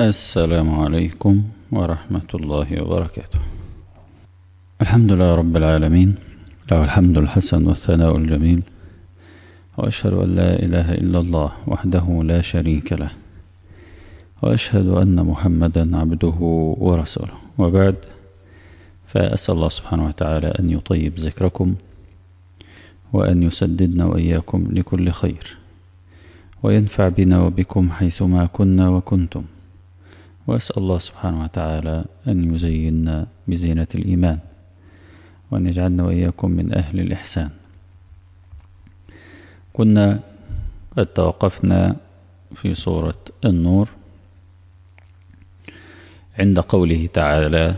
السلام عليكم ورحمة الله وبركاته الحمد لله رب العالمين له الحمد الحسن والثناء الجميل وأشهد أن لا إله إلا الله وحده لا شريك له وأشهد أن محمدا عبده ورسوله وبعد فأسأل الله سبحانه وتعالى أن يطيب ذكركم وأن يسددنا وإياكم لكل خير وينفع بنا وبكم حيثما كنا وكنتم وأسأل الله سبحانه وتعالى أن يزيننا بزينة الإيمان وأن يجعلنا وإياكم من أهل الإحسان كنا قد توقفنا في سورة النور عند قوله تعالى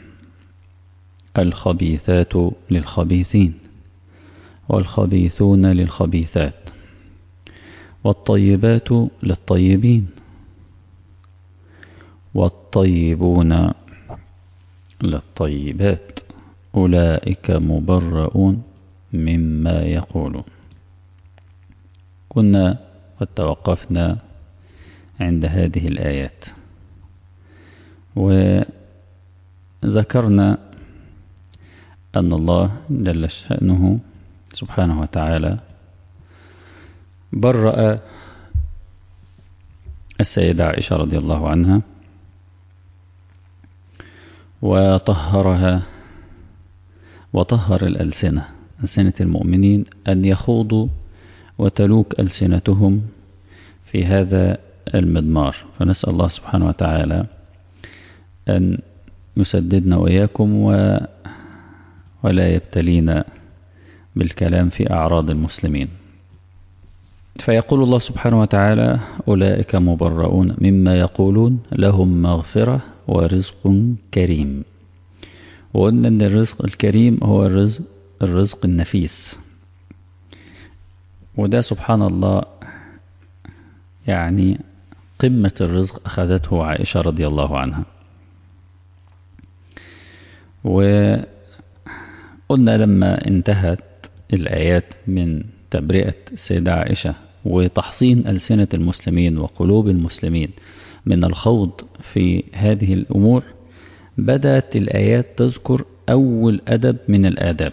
الخبيثات للخبيثين والخبيثون للخبيثات والطيبات للطيبين والطيبون للطيبات أولئك مبرؤون مما يقولون كنا قد توقفنا عند هذه الآيات وذكرنا أن الله جل شأنه سبحانه وتعالى برأ السيدة عائشة رضي الله عنها وطهرها وطهر الألسنة ألسنة المؤمنين أن يخوضوا وتلوك ألسنتهم في هذا المضمار فنسأل الله سبحانه وتعالى أن يسددنا وإياكم و ولا يبتلينا بالكلام في أعراض المسلمين فيقول الله سبحانه وتعالى أولئك مبرؤون مما يقولون لهم مغفرة ورزق كريم وقلنا أن الرزق الكريم هو الرزق, الرزق النفيس وده سبحان الله يعني قمة الرزق أخذته عائشة رضي الله عنها وقلنا لما انتهت الآيات من تبرئة السيدة عائشة وتحصين ألسنة المسلمين وقلوب المسلمين من الخوض في هذه الأمور بدأت الآيات تذكر أول أدب من الآداب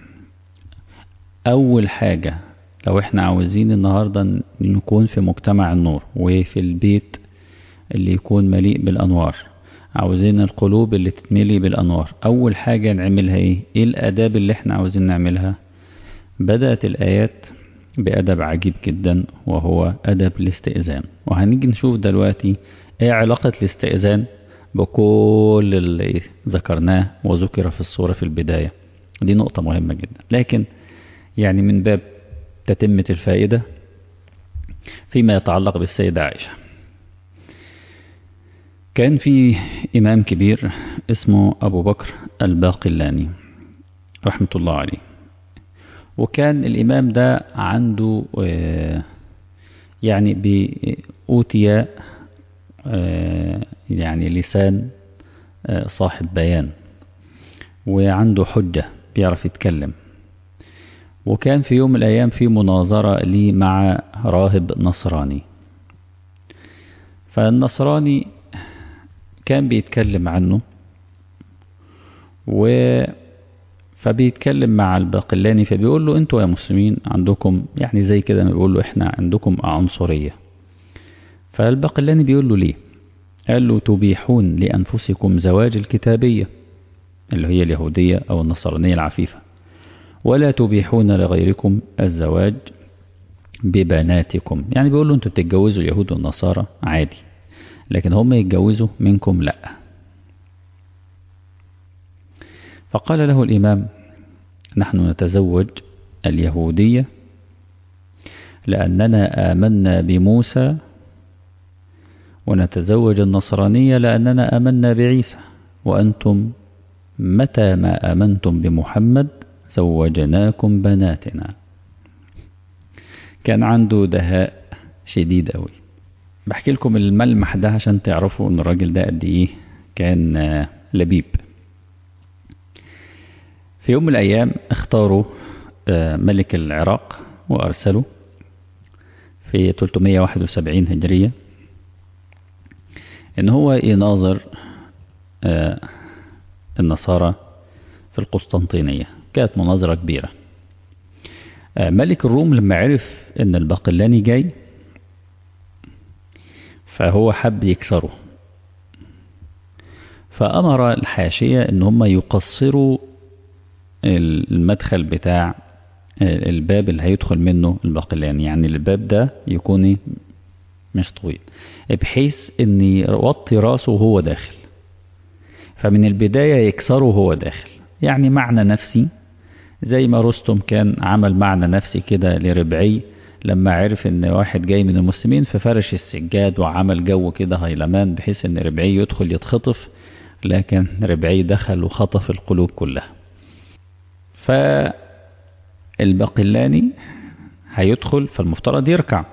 أول حاجة لو احنا عاوزين النهاردة نكون في مجتمع النور وفي البيت اللي يكون مليء بالأنوار عاوزين القلوب اللي تتملي بالأنوار أول حاجة نعملها إيه؟ إيه الآداب اللي احنا عاوزين نعملها بدأت الآيات بأدب عجيب جدا وهو أدب الاستئذان وهنيجي نشوف دلوقتي ايه علاقة الاستئذان بكل اللي ذكرناه وذكر في الصورة في البداية دي نقطة مهمة جدا لكن يعني من باب تتمة الفائدة فيما يتعلق بالسيدة عائشة كان في إمام كبير اسمه أبو بكر الباقلاني رحمة الله عليه وكان الإمام ده عنده يعني بأوتي يعني لسان صاحب بيان وعنده حجة بيعرف يتكلم وكان في يوم من الأيام في مناظرة لي مع راهب نصراني فالنصراني كان بيتكلم عنه و فبيتكلم مع الباقلاني فبيقول له انتوا يا مسلمين عندكم يعني زي كده ما بيقول له احنا عندكم عنصرية فالباقلاني بيقول له ليه قال له تبيحون لأنفسكم زواج الكتابية اللي هي اليهودية أو النصرانية العفيفة ولا تبيحون لغيركم الزواج ببناتكم يعني بيقول له انتوا بتتجوزوا اليهود والنصارى عادي لكن هم يتجوزوا منكم لا فقال له الإمام نحن نتزوج اليهودية لأننا آمنا بموسى ونتزوج النصرانية لأننا آمنا بعيسى وأنتم متى ما آمنتم بمحمد زوجناكم بناتنا كان عنده دهاء شديد قوي بحكي لكم الملمح ده عشان تعرفوا ان الراجل ده قد ايه كان لبيب في يوم من الأيام اختاروا ملك العراق وأرسلوا في 371 هجرية ان هو يناظر آه النصارى في القسطنطينية كانت مناظرة كبيرة آه ملك الروم لما عرف ان الباقلاني جاي فهو حب يكسره فأمر الحاشية ان هم يقصروا المدخل بتاع الباب اللي هيدخل منه الباقلاني يعني الباب ده يكون مش طويل بحيث ان يوطي راسه وهو داخل فمن البداية يكسره وهو داخل يعني معنى نفسي زي ما رستم كان عمل معنى نفسي كده لربعي لما عرف ان واحد جاي من المسلمين ففرش السجاد وعمل جو كده هيلمان بحيث ان ربعي يدخل يتخطف لكن ربعي دخل وخطف القلوب كلها فالباقلاني هيدخل فالمفترض يركع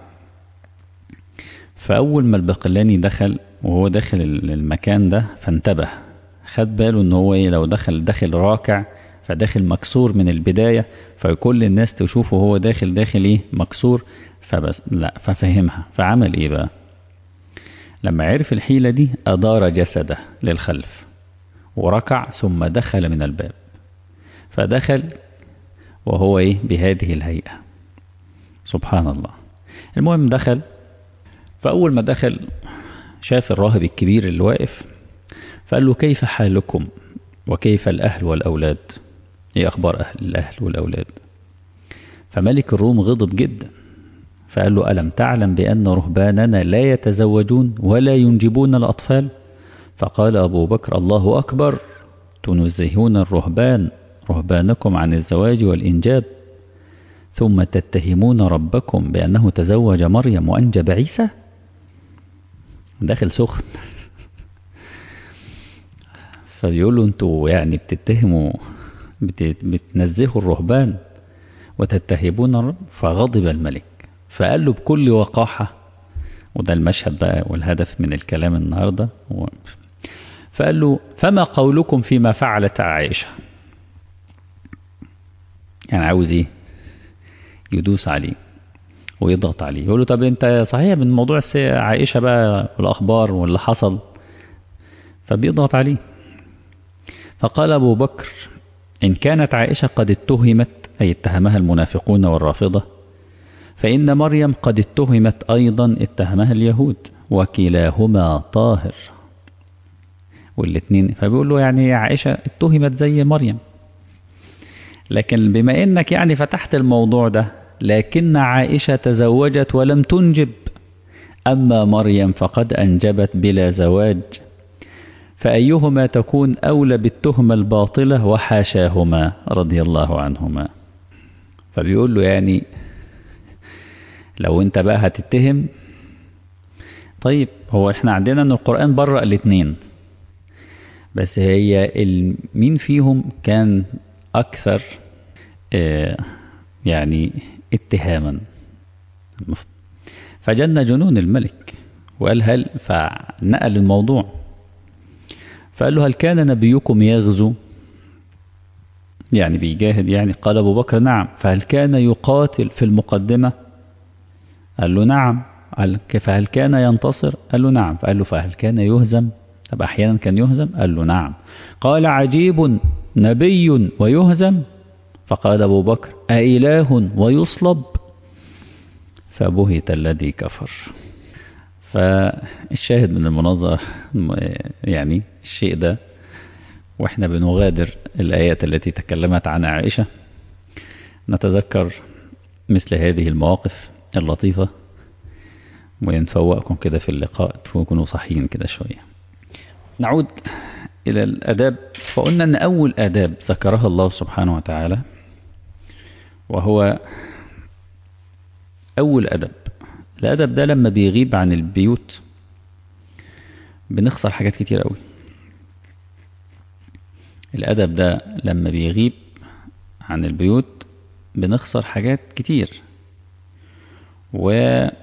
فأول ما الباقلاني دخل وهو داخل المكان ده فانتبه خد باله ان هو ايه لو دخل داخل راكع فداخل مكسور من البداية فكل الناس تشوفه هو داخل داخل ايه مكسور فبس لا ففهمها فعمل ايه بقى لما عرف الحيلة دي أدار جسده للخلف وركع ثم دخل من الباب فدخل وهو ايه بهذه الهيئة سبحان الله المهم دخل فأول ما دخل شاف الراهب الكبير اللي واقف فقال له كيف حالكم وكيف الأهل والأولاد ايه أخبار أهل الأهل والأولاد فملك الروم غضب جدا فقال له ألم تعلم بأن رهباننا لا يتزوجون ولا ينجبون الأطفال فقال أبو بكر الله أكبر تنزهون الرهبان رهبانكم عن الزواج والإنجاب ثم تتهمون ربكم بأنه تزوج مريم وأنجب عيسى داخل سخن فبيقول له انتوا يعني بتتهموا بتنزهوا الرهبان وتتهمون الرب فغضب الملك فقال له بكل وقاحة وده المشهد بقى والهدف من الكلام النهاردة فقال له فما قولكم فيما فعلت عائشة يعني عاوز ايه يدوس عليه ويضغط عليه يقول له طب انت صحيح من موضوع عائشة بقى والأخبار واللي حصل فبيضغط عليه فقال أبو بكر إن كانت عائشة قد اتهمت أي اتهمها المنافقون والرافضة فإن مريم قد اتهمت أيضا اتهمها اليهود وكلاهما طاهر والاثنين فبيقول له يعني عائشة اتهمت زي مريم لكن بما انك يعني فتحت الموضوع ده لكن عائشة تزوجت ولم تنجب أما مريم فقد أنجبت بلا زواج فأيهما تكون أولى بالتهمة الباطلة وحاشاهما رضي الله عنهما فبيقول له يعني لو انت بقى هتتهم طيب هو احنا عندنا ان القرآن برأ الاثنين بس هي مين فيهم كان أكثر اه يعني اتهاما فجن جنون الملك وقال هل فنقل الموضوع فقال له هل كان نبيكم يغزو يعني بيجاهد يعني قال أبو بكر نعم فهل كان يقاتل في المقدمة قال له نعم قال فهل كان ينتصر قال له نعم فقال له فهل كان يهزم طب أحيانا كان يهزم قال له نعم قال عجيب نبي ويهزم فقال أبو بكر أإله ويصلب فبهت الذي كفر فالشاهد من المناظرة يعني الشيء ده واحنا بنغادر الآيات التي تكلمت عن عائشة نتذكر مثل هذه المواقف اللطيفة ونفوقكم كده في اللقاء تكونوا صحيين كده شوية نعود إلى الأداب فقلنا أن أول آداب ذكرها الله سبحانه وتعالى وهو أول أدب الأدب ده لما بيغيب عن البيوت بنخسر حاجات كتير قوي الأدب ده لما بيغيب عن البيوت بنخسر حاجات كتير و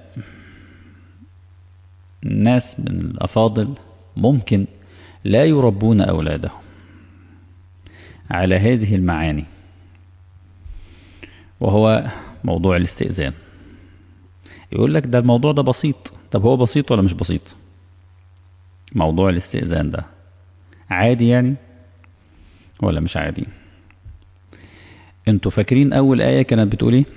ناس من الأفاضل ممكن لا يربون أولادهم على هذه المعاني وهو موضوع الاستئذان يقول لك ده الموضوع ده بسيط طب هو بسيط ولا مش بسيط موضوع الاستئذان ده عادي يعني ولا مش عادي انتوا فاكرين اول آية كانت بتقول ايه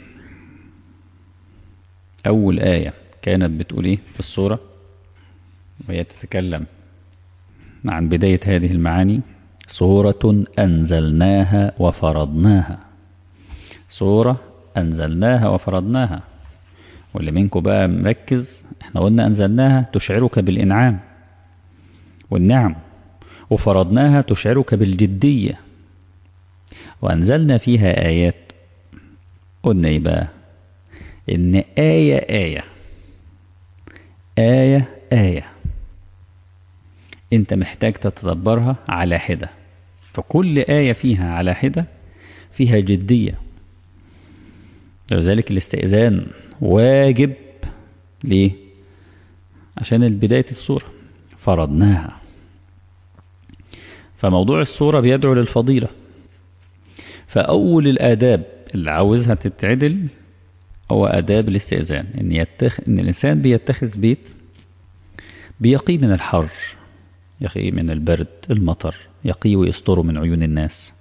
اول آية كانت بتقول ايه في السورة وهي تتكلم عن بداية هذه المعاني سورة أنزلناها وفرضناها سورة أنزلناها وفرضناها واللي منكم بقى مركز احنا قلنا أنزلناها تشعرك بالإنعام والنعم وفرضناها تشعرك بالجدية وأنزلنا فيها آيات قلنا إيه بقى إن آية آية آية آية أنت محتاج تتدبرها على حدة فكل آية فيها على حدة فيها جدية لذلك الاستئذان واجب ليه عشان بداية السورة فرضناها فموضوع السورة بيدعو للفضيلة فأول الآداب اللي عاوزها تتعدل هو آداب الاستئذان إن, يتخ... إن الإنسان بيتخذ بيت بيقي من الحر يقي من البرد المطر يقي ويستر من عيون الناس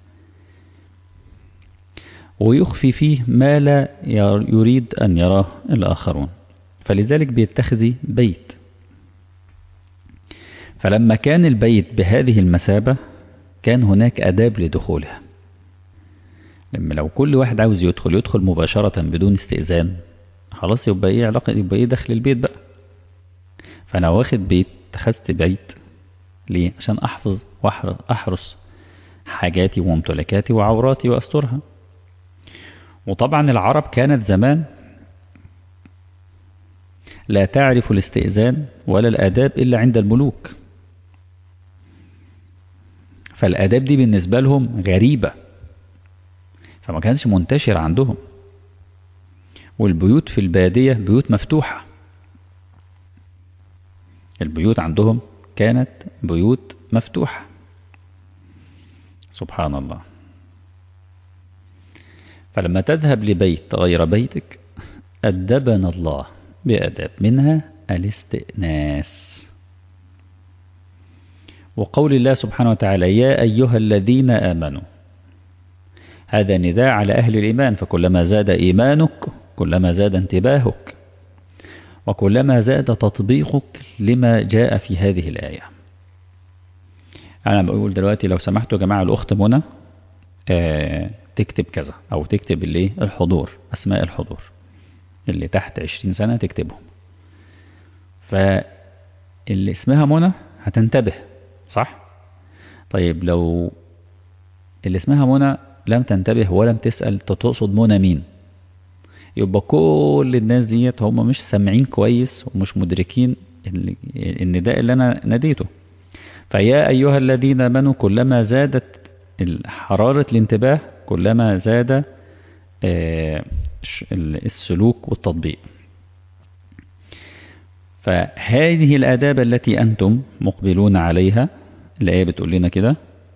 ويخفي فيه ما لا يريد أن يراه الآخرون فلذلك بيتخذ بيت فلما كان البيت بهذه المثابة كان هناك أداب لدخولها لما لو كل واحد عاوز يدخل يدخل مباشرة بدون استئذان خلاص يبقى ايه علاقة يبقى ايه دخل البيت بقى فأنا واخد بيت اتخذت بيت ليه عشان أحفظ وأحرس حاجاتي وممتلكاتي وعوراتي وأسترها وطبعا العرب كانت زمان لا تعرف الاستئذان ولا الآداب إلا عند الملوك فالآداب دي بالنسبة لهم غريبة فما كانش منتشر عندهم والبيوت في البادية بيوت مفتوحة البيوت عندهم كانت بيوت مفتوحة سبحان الله فلما تذهب لبيت غير بيتك أدبنا الله بأداب منها الاستئناس وقول الله سبحانه وتعالى يا أيها الذين آمنوا هذا نداء على أهل الإيمان فكلما زاد إيمانك كلما زاد انتباهك وكلما زاد تطبيقك لما جاء في هذه الآية أنا بقول دلوقتي لو سمحتوا يا جماعة الأخت منى آه تكتب كذا أو تكتب اللي الحضور أسماء الحضور اللي تحت عشرين سنة تكتبهم فاللي اسمها منى هتنتبه صح طيب لو اللي اسمها منى لم تنتبه ولم تسأل تقصد منى مين يبقى كل الناس ديت هم مش سامعين كويس ومش مدركين النداء اللي انا ناديته فيا ايها الذين امنوا كلما زادت حرارة الانتباه كلما زاد السلوك والتطبيق فهذه الآداب التي أنتم مقبلون عليها الآية بتقول لنا كده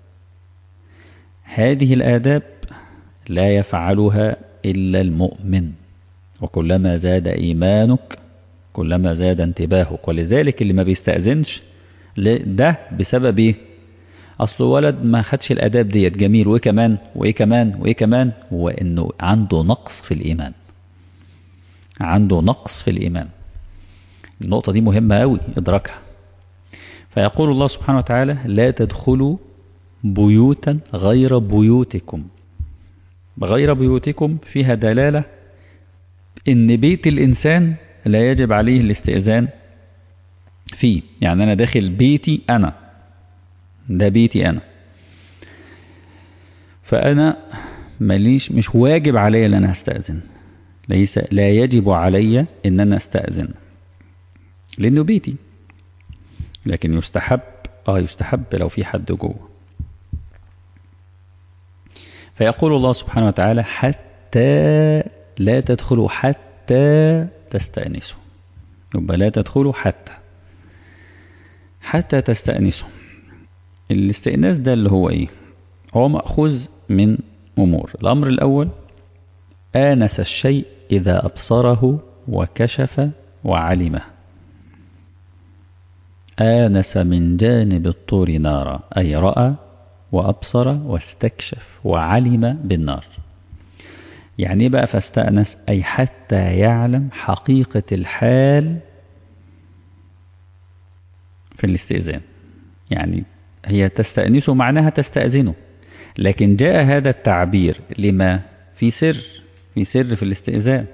هذه الآداب لا يفعلها إلا المؤمن وكلما زاد إيمانك كلما زاد انتباهك ولذلك اللي ما بيستأذنش ده بسبب ايه اصل ولد ما خدش الاداب ديت جميل وايه كمان وايه كمان وايه كمان هو انه عنده نقص في الايمان عنده نقص في الايمان النقطة دي مهمة قوي ادراكها فيقول الله سبحانه وتعالى لا تدخلوا بيوتا غير بيوتكم غير بيوتكم فيها دلالة ان بيت الانسان لا يجب عليه الاستئذان فيه يعني انا داخل بيتي انا ده بيتي انا فانا ماليش مش واجب عليا ان انا استأذن ليس لا يجب علي ان انا استأذن لانه بيتي لكن يستحب اه يستحب لو في حد جوه فيقول الله سبحانه وتعالى حتى لا تدخلوا حتى تستأنسوا يبقى لا تدخلوا حتى حتى تستأنسوا الاستئناس ده اللي هو ايه هو مأخوذ من أمور الأمر الأول آنس الشيء إذا أبصره وكشف وعلمه آنس من جانب الطور نارا أي رأى وأبصر واستكشف وعلم بالنار يعني إيه بقى فاستأنس أي حتى يعلم حقيقة الحال في الاستئذان يعني هي تستأنسه معناها تستأذنه لكن جاء هذا التعبير لما في سر في سر في الاستئذان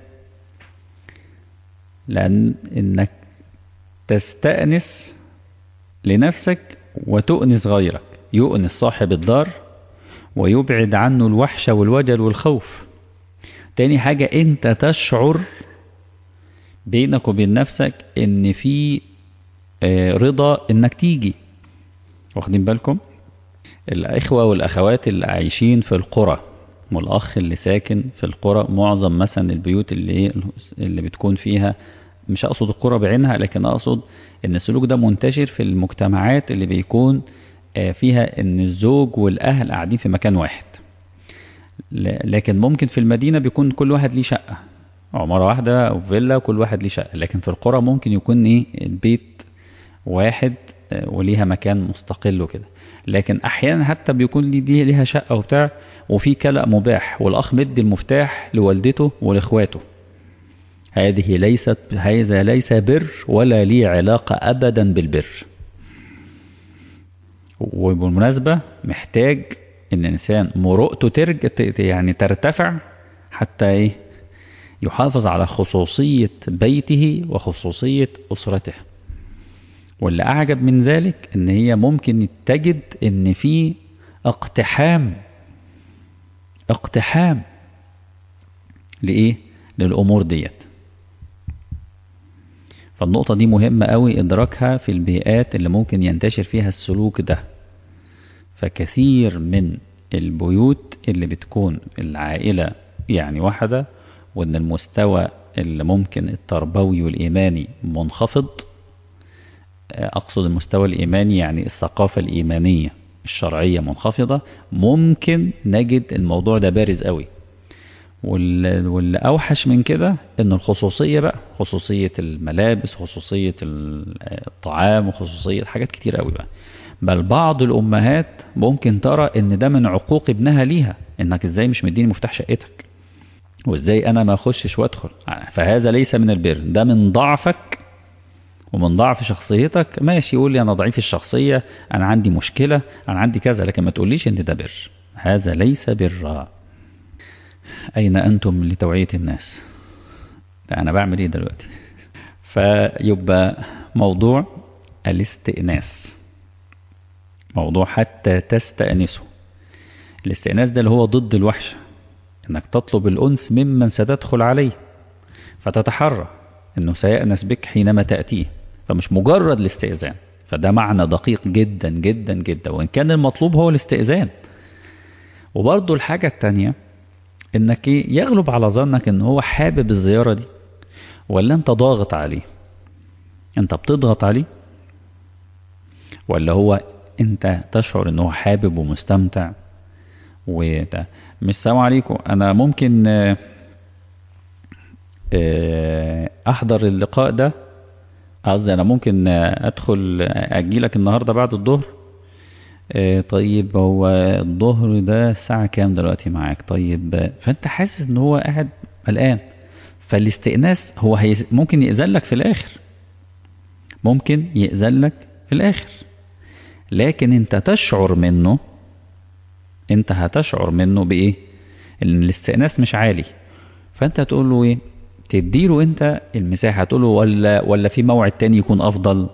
لأن إنك تستأنس لنفسك وتؤنس غيرك يؤنس صاحب الدار ويبعد عنه الوحشة والوجل والخوف تاني حاجة انت تشعر بينك وبين نفسك ان في رضا انك تيجي واخدين بالكم الاخوة والاخوات اللي عايشين في القرى والاخ اللي ساكن في القرى معظم مثلا البيوت اللي اللي بتكون فيها مش اقصد القرى بعينها لكن اقصد ان السلوك ده منتشر في المجتمعات اللي بيكون فيها ان الزوج والاهل قاعدين في مكان واحد لكن ممكن في المدينة بيكون كل واحد ليه شقة عمارة واحدة أو فيلا كل واحد ليه شقة لكن في القرى ممكن يكون إيه البيت واحد وليها مكان مستقل وكده لكن أحيانا حتى بيكون لي دي ليها شقة وبتاع وفي كلأ مباح والأخ مدي المفتاح لوالدته ولإخواته هذه ليست هذا ليس بر ولا لي علاقة أبدا بالبر وبالمناسبة محتاج ان الانسان مروءته ترج يعني ترتفع حتى ايه يحافظ على خصوصية بيته وخصوصية اسرته واللي اعجب من ذلك ان هي ممكن تجد ان في اقتحام اقتحام لايه للامور ديت فالنقطة دي مهمة قوي ادراكها في البيئات اللي ممكن ينتشر فيها السلوك ده فكثير من البيوت اللي بتكون العائلة يعني واحدة وان المستوى اللي ممكن التربوي والإيماني منخفض أقصد المستوى الإيماني يعني الثقافة الإيمانية الشرعية منخفضة ممكن نجد الموضوع ده بارز قوي واللي أوحش من كده إن الخصوصية بقى خصوصية الملابس خصوصية الطعام وخصوصية حاجات كتير قوي بقى بل بعض الأمهات ممكن ترى إن ده من عقوق ابنها ليها إنك إزاي مش مديني مفتاح شقتك وإزاي أنا ما أخشش وأدخل فهذا ليس من البر ده من ضعفك ومن ضعف شخصيتك ماشي يقول لي أنا ضعيف الشخصية أنا عندي مشكلة أنا عندي كذا لكن ما تقوليش إن ده بر هذا ليس برا أين أنتم لتوعية الناس ده أنا بعمل إيه دلوقتي فيبقى موضوع الاستئناس موضوع حتى تستأنسه الاستئناس ده اللي هو ضد الوحشة انك تطلب الأنس ممن ستدخل عليه فتتحرى انه سيأنس بك حينما تأتيه فمش مجرد الاستئذان فده معنى دقيق جدا جدا جدا وإن كان المطلوب هو الاستئذان وبرضه الحاجة التانية انك يغلب على ظنك ان هو حابب الزيارة دي ولا انت ضاغط عليه انت بتضغط عليه ولا هو انت تشعر ان هو حابب ومستمتع وده مش سلام عليكم انا ممكن احضر اللقاء ده قصدي انا ممكن ادخل اجيلك النهارده بعد الظهر طيب هو الظهر ده الساعة كام دلوقتي معاك طيب فانت حاسس ان هو قاعد قلقان فالاستئناس هو هي ممكن يأذن لك في الاخر ممكن يأذن لك في الاخر لكن انت تشعر منه انت هتشعر منه بايه ان الاستئناس مش عالي فانت تقول له ايه تديله انت المساحة تقول له ولا ولا في موعد تاني يكون افضل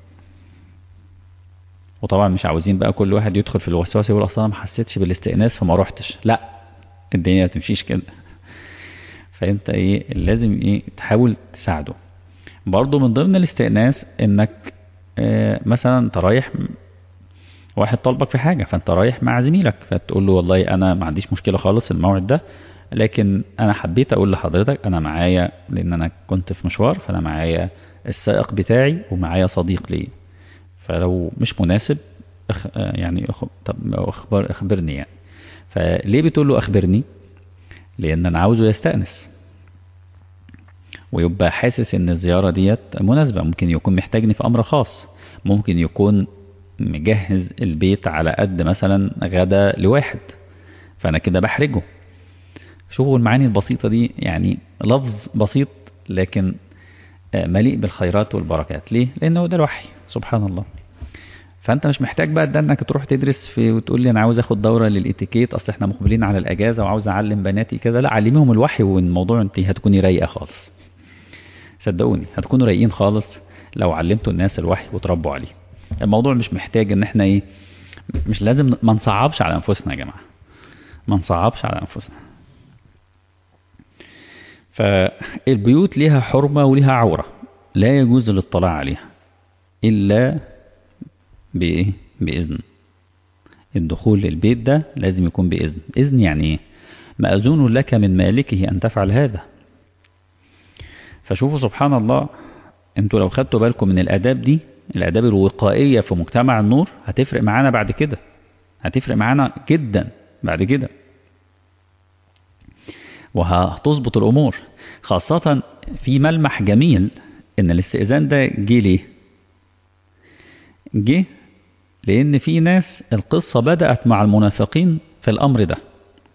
وطبعا مش عاوزين بقى كل واحد يدخل في الوسواس يقول اصلا ما حسيتش بالاستئناس فما روحتش لا الدنيا ما تمشيش كده فانت ايه لازم ايه تحاول تساعده برضه من ضمن الاستئناس انك اه مثلا انت رايح واحد طالبك في حاجة فانت رايح مع زميلك فتقول له والله انا ما عنديش مشكلة خالص الموعد ده لكن انا حبيت اقول لحضرتك انا معايا لان انا كنت في مشوار فانا معايا السائق بتاعي ومعايا صديق لي فلو مش مناسب أخ يعني أخ طب اخبر اخبرني يعني فليه بتقول له اخبرني لان انا عاوزه يستأنس ويبقى حاسس ان الزيارة ديت مناسبة ممكن يكون محتاجني في امر خاص ممكن يكون مجهز البيت على قد مثلا غدا لواحد فأنا كده بحرجه شوفوا المعاني البسيطة دي يعني لفظ بسيط لكن مليء بالخيرات والبركات ليه؟ لأنه ده الوحي سبحان الله فانت مش محتاج بقى ده انك تروح تدرس في وتقول لي انا عاوز اخد دوره للاتيكيت اصل احنا مقبلين على الاجازه وعاوز اعلم بناتي كذا لا علميهم الوحي والموضوع انت هتكوني رايقه خالص صدقوني هتكونوا رايقين خالص لو علمتوا الناس الوحي وتربوا عليه الموضوع مش محتاج ان احنا ايه مش لازم ما نصعبش على انفسنا يا جماعه ما نصعبش على انفسنا فالبيوت ليها حرمه وليها عوره لا يجوز الاطلاع عليها الا بايه باذن الدخول للبيت ده لازم يكون باذن اذن يعني ايه ماذون لك من مالكه ان تفعل هذا فشوفوا سبحان الله انتوا لو خدتوا بالكم من الاداب دي الاداب الوقائيه في مجتمع النور هتفرق معانا بعد كده هتفرق معانا جدا بعد كده وهتظبط الامور خاصه في ملمح جميل ان الاستئذان ده جه ليه جه لأن في ناس القصة بدأت مع المنافقين في الأمر ده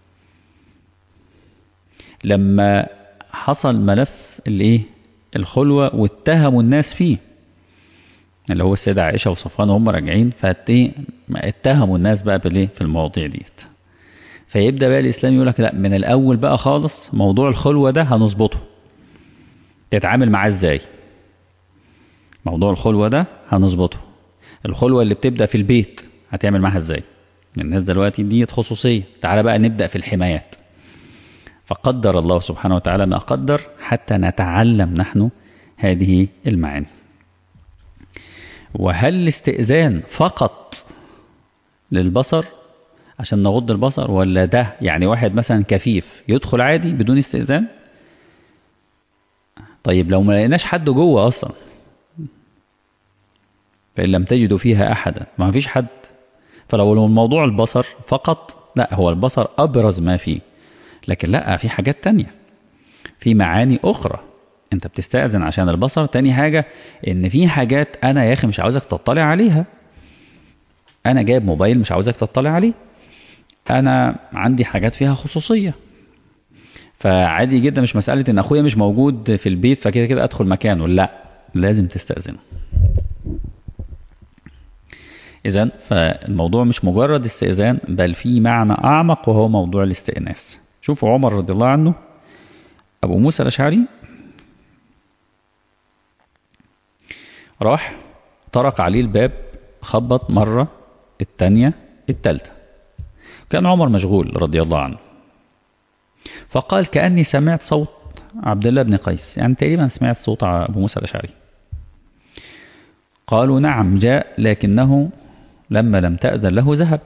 لما حصل ملف الايه الخلوة واتهموا الناس فيه اللي هو السيدة عائشة وصفوان وهم راجعين فاتهموا الناس بقى بالايه في المواضيع ديت فيبدأ بقى الإسلام يقول لك لا من الأول بقى خالص موضوع الخلوة ده هنظبطه يتعامل معاه ازاي موضوع الخلوة ده هنظبطه الخلوة اللي بتبدأ في البيت هتعمل معاها ازاي الناس دلوقتي دي خصوصية تعالى بقى نبدأ في الحمايات فقدر الله سبحانه وتعالى ما قدر حتى نتعلم نحن هذه المعاني وهل الاستئذان فقط للبصر عشان نغض البصر ولا ده يعني واحد مثلا كفيف يدخل عادي بدون استئذان طيب لو ما لقيناش حد جوه اصلا فإن لم تجدوا فيها أحدا ما فيش حد فلو الموضوع البصر فقط لا هو البصر أبرز ما فيه لكن لا في حاجات تانية في معاني أخرى أنت بتستأذن عشان البصر تاني حاجة إن في حاجات أنا يا أخي مش عاوزك تطلع عليها أنا جايب موبايل مش عاوزك تطلع عليه أنا عندي حاجات فيها خصوصية فعادي جدا مش مسألة إن أخويا مش موجود في البيت فكده كده أدخل مكانه لا لازم تستأذنه إذا فالموضوع مش مجرد استئذان بل في معنى أعمق وهو موضوع الاستئناس شوفوا عمر رضي الله عنه أبو موسى الأشعري راح طرق عليه الباب خبط مرة التانية التالتة كان عمر مشغول رضي الله عنه فقال كأني سمعت صوت عبد الله بن قيس يعني تقريبا سمعت صوت أبو موسى الأشعري قالوا نعم جاء لكنه لما لم تأذن له ذهب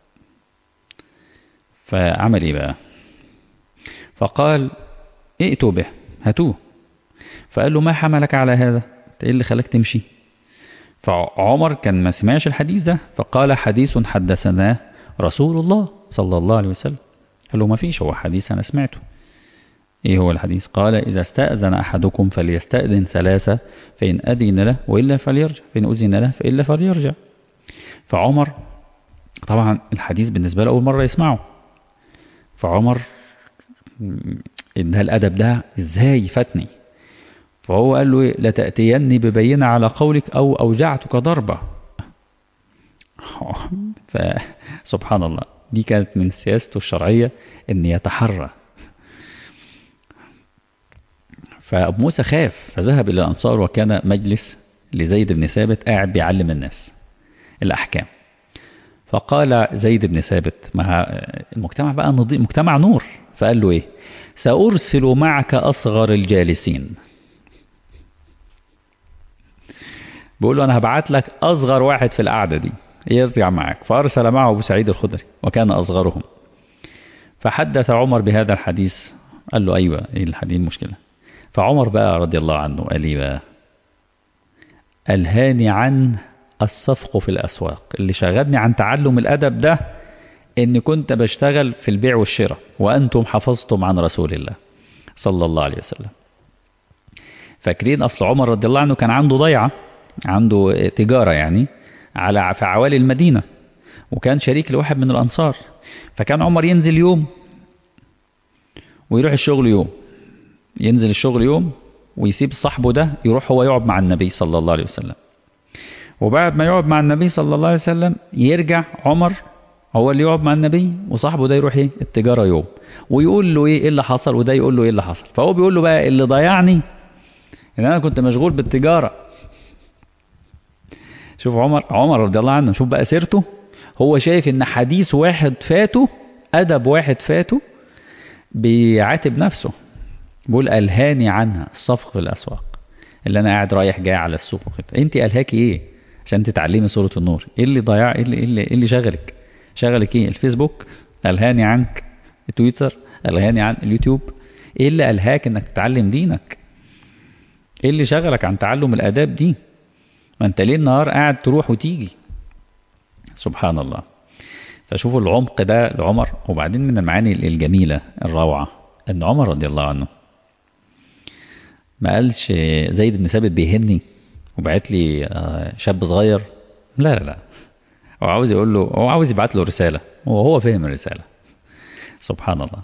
فعمل ايه بقى فقال ائتوا به هاتوه فقال له ما حملك على هذا ايه اللي خلاك تمشي فعمر كان ما سمعش الحديث ده فقال حديث حدثناه رسول الله صلى الله عليه وسلم قال له ما فيش هو حديث أنا سمعته ايه هو الحديث قال إذا استأذن أحدكم فليستأذن ثلاثة فإن أذن له وإلا فليرجع فإن أذن له فإلا فليرجع فعمر طبعا الحديث بالنسبة له أول مرة يسمعه فعمر إن الأدب ده إزاي فاتني فهو قال له لتأتيني ببينة على قولك أو أوجعتك ضربة فسبحان الله دي كانت من سياسته الشرعية أن يتحرى فأبو موسى خاف فذهب إلى الأنصار وكان مجلس لزيد بن ثابت قاعد بيعلم الناس الأحكام فقال زيد بن ثابت مع المجتمع بقى نضيء مجتمع نور فقال له إيه سأرسل معك أصغر الجالسين بيقول له أنا هبعت لك أصغر واحد في القعدة دي يرجع معك فأرسل معه أبو سعيد الخدري وكان أصغرهم فحدث عمر بهذا الحديث قال له أيوة إيه الحديث المشكلة فعمر بقى رضي الله عنه قال لي بقى ألهاني عن الصفق في الأسواق اللي شغلني عن تعلم الأدب ده إن كنت بشتغل في البيع والشراء وأنتم حفظتم عن رسول الله صلى الله عليه وسلم فاكرين أصل عمر رضي الله عنه كان عنده ضيعة عنده تجارة يعني على في عوالي المدينة وكان شريك لواحد من الأنصار فكان عمر ينزل يوم ويروح الشغل يوم ينزل الشغل يوم ويسيب صاحبه ده يروح هو يقعد مع النبي صلى الله عليه وسلم وبعد ما يقعد مع النبي صلى الله عليه وسلم يرجع عمر هو اللي يقعد مع النبي وصاحبه ده يروح ايه التجارة يوم ويقول له ايه, إيه اللي حصل وده يقول له ايه اللي حصل فهو بيقول له بقى اللي ضيعني ان انا كنت مشغول بالتجارة شوف عمر عمر رضي الله عنه شوف بقى سيرته هو شايف ان حديث واحد فاته ادب واحد فاته بيعاتب نفسه بيقول الهاني عنها الصفق في الاسواق اللي انا قاعد رايح جاي على السوق وكده انت الهاكي ايه عشان تتعلمي سوره النور ايه اللي ضيع ايه اللي, إيه اللي, إيه اللي شغلك شغلك ايه الفيسبوك الهاني عنك تويتر الهاني عن اليوتيوب ايه اللي الهاك انك تتعلم دينك ايه اللي شغلك عن تعلم الاداب دي ما انت ليه النهار قاعد تروح وتيجي سبحان الله فشوفوا العمق ده لعمر وبعدين من المعاني الجميلة الروعة ان عمر رضي الله عنه ما قالش زيد بن ثابت بيهني وبعت لي شاب صغير لا لا لا هو عاوز يقول له هو عاوز يبعت له رسالة وهو فهم الرسالة سبحان الله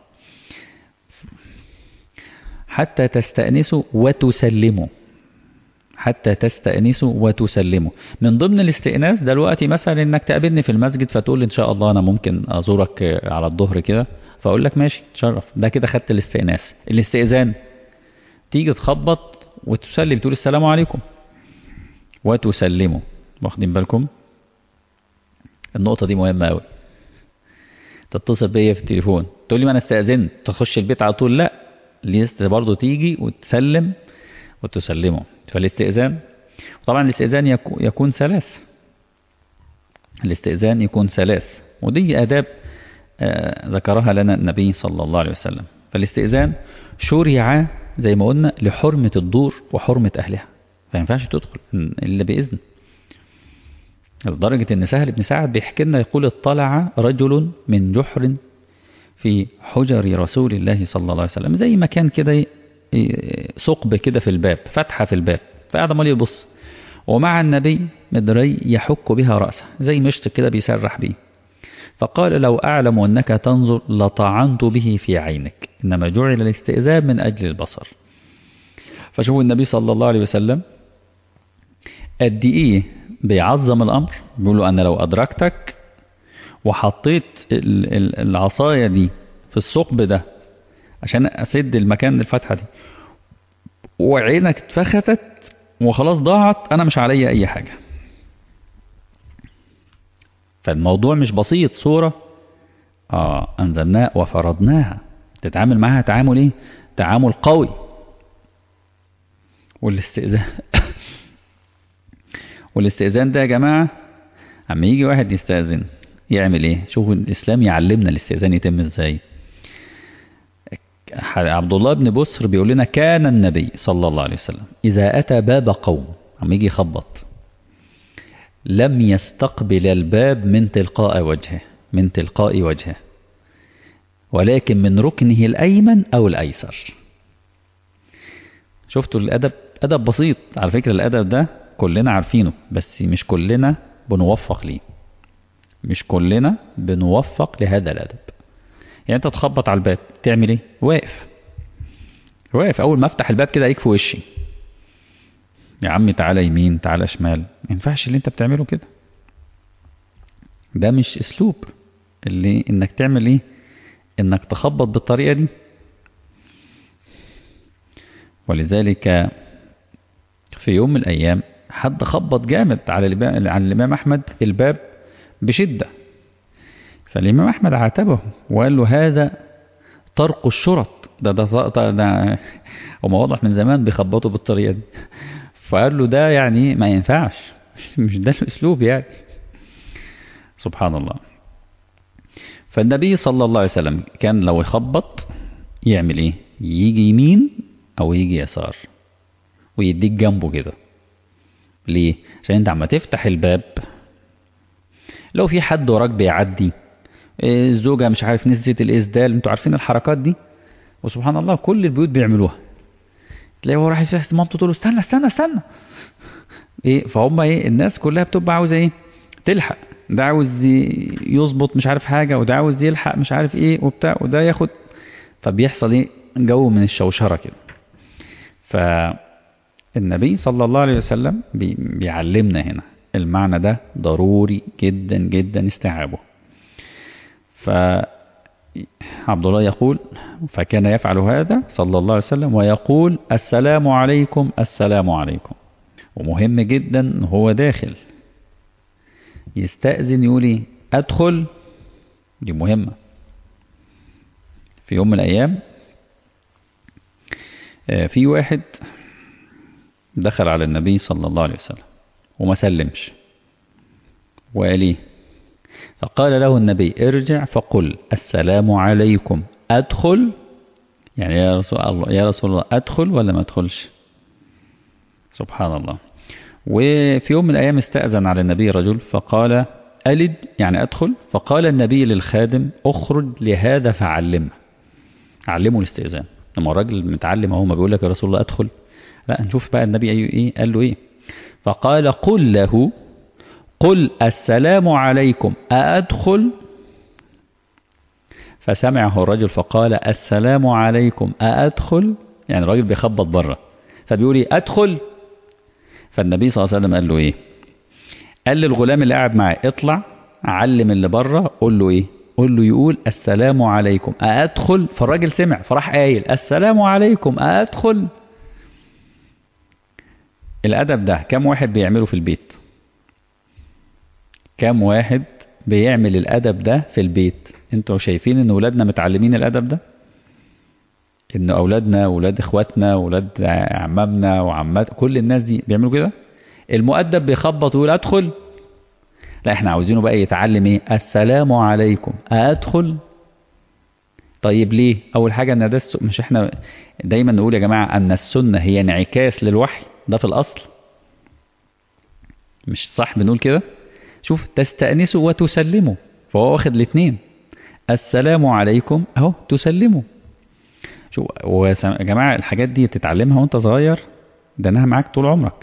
حتى تستأنسوا وتسلموا حتى تستأنسوا وتسلموا من ضمن الاستئناس دلوقتي مثلا انك تقابلني في المسجد فتقول ان شاء الله انا ممكن ازورك على الظهر كده فاقول لك ماشي تشرف ده كده خدت الاستئناس الاستئذان تيجي تخبط وتسلم تقول السلام عليكم وتسلموا واخدين بالكم النقطة دي مهمة قوي تتصل بيا في التليفون تقول لي ما انا استأذنت تخش البيت على طول لا لسه برضه تيجي وتسلم وتسلمه فالاستئذان طبعا الاستئذان يكون ثلاث الاستئذان يكون ثلاث ودي آداب آه ذكرها لنا النبي صلى الله عليه وسلم فالاستئذان شرع زي ما قلنا لحرمة الدور وحرمة أهلها ما ينفعش تدخل إلا بإذن لدرجة إن سهل بن سعد بيحكي لنا يقول اطلع رجل من جحر في حجر رسول الله صلى الله عليه وسلم زي ما كان كده ثقب كده في الباب فتحة في الباب فقعد عمال يبص ومع النبي مدري يحك بها رأسه زي مشط كده بيسرح بيه فقال لو أعلم أنك تنظر لطعنت به في عينك إنما جعل الاستئذان من أجل البصر فشوفوا النبي صلى الله عليه وسلم قد إيه بيعظم الأمر بيقول له أنا لو أدركتك وحطيت العصاية دي في الثقب ده عشان أسد المكان الفتحة دي وعينك اتفختت وخلاص ضاعت أنا مش عليا أي حاجة فالموضوع مش بسيط صورة آه أنزلناها وفرضناها تتعامل معاها تعامل إيه تعامل قوي والاستئذان والاستئذان ده يا جماعة اما يجي واحد يستأذن يعمل ايه شوفوا الاسلام يعلمنا الاستئذان يتم ازاي عبد الله بن بسر بيقول لنا كان النبي صلى الله عليه وسلم إذا أتى باب قوم عم يجي يخبط لم يستقبل الباب من تلقاء وجهه من تلقاء وجهه ولكن من ركنه الأيمن أو الأيسر شفتوا الأدب أدب بسيط على فكرة الأدب ده كلنا عارفينه بس مش كلنا بنوفق ليه مش كلنا بنوفق لهذا الأدب يعني انت تخبط على الباب تعمل ايه واقف واقف اول ما افتح الباب كده في وشي يا عمي تعالى يمين تعالى شمال ما ينفعش اللي انت بتعمله كده ده مش اسلوب اللي انك تعمل ايه انك تخبط بالطريقة دي ولذلك في يوم من الايام حد خبط جامد على على الامام احمد الباب بشده فالإمام أحمد عاتبه وقال له هذا طرق الشرط ده ده, ده, ده هم واضح من زمان بيخبطوا بالطريقة دي فقال له ده يعني ما ينفعش مش ده الأسلوب يعني سبحان الله فالنبي صلى الله عليه وسلم كان لو يخبط يعمل ايه يجي يمين او يجي يسار ويديك جنبه كده ليه عشان انت عما تفتح الباب لو في حد وراك بيعدي الزوجة مش عارف نسيت الإسدال انتوا عارفين الحركات دي وسبحان الله كل البيوت بيعملوها تلاقيه هو راح يفتح مامته تقول له استنى استنى استنى ايه فهم ايه الناس كلها بتبقى عاوزه ايه تلحق ده عاوز ي- يظبط مش عارف حاجه وده عاوز يلحق مش عارف ايه وبتاع وده ياخد فبيحصل ايه جو من الشوشره كده فالنبي صلى الله عليه وسلم بي- بيعلمنا هنا المعنى ده ضروري جدا جدا استيعابه فعبد الله يقول فكان يفعل هذا صلى الله عليه وسلم ويقول السلام عليكم السلام عليكم ومهم جدا هو داخل يستأذن يقول ايه ادخل دي مهمة في يوم من الايام آه، في واحد دخل على النبي صلى الله عليه وسلم وما سلمش وقال ايه فقال له النبي ارجع فقل السلام عليكم ادخل يعني يا رسول الله يا رسول الله ادخل ولا ما ادخلش سبحان الله وفي يوم من الايام استاذن على النبي رجل فقال الد يعني ادخل فقال النبي للخادم اخرج لهذا فعلمه علمه الاستئذان لما الراجل متعلم اهو ما بيقول لك يا رسول الله ادخل لا نشوف بقى النبي أي- ايه قال له ايه فقال قل له قل السلام عليكم أأدخل فسمعه الرجل فقال السلام عليكم أأدخل يعني الراجل بيخبط بره فبيقول ايه أدخل فالنبي صلى الله عليه وسلم قال له ايه قال للغلام اللي قاعد معاه اطلع علم اللي بره قول له ايه قول له يقول السلام عليكم أأدخل فالراجل سمع فراح قايل السلام عليكم أأدخل الأدب ده كم واحد بيعمله في البيت كم واحد بيعمل الأدب ده في البيت انتوا شايفين ان ولادنا متعلمين الأدب ده ان اولادنا ولاد اخواتنا ولاد عمامنا وعمات كل الناس دي بيعملوا كده المؤدب بيخبط ويقول ادخل لا احنا عاوزينه بقى يتعلم ايه السلام عليكم ادخل طيب ليه اول حاجه ان ده الس- مش احنا دايما نقول يا جماعه ان السنه هي انعكاس للوحي ده في الاصل مش صح بنقول كده شوف تستأنسوا وتسلموا فهو واخد الاثنين السلام عليكم اهو تسلموا شوف وس- يا جماعه الحاجات دي تتعلمها وانت صغير ده انها معاك طول عمرك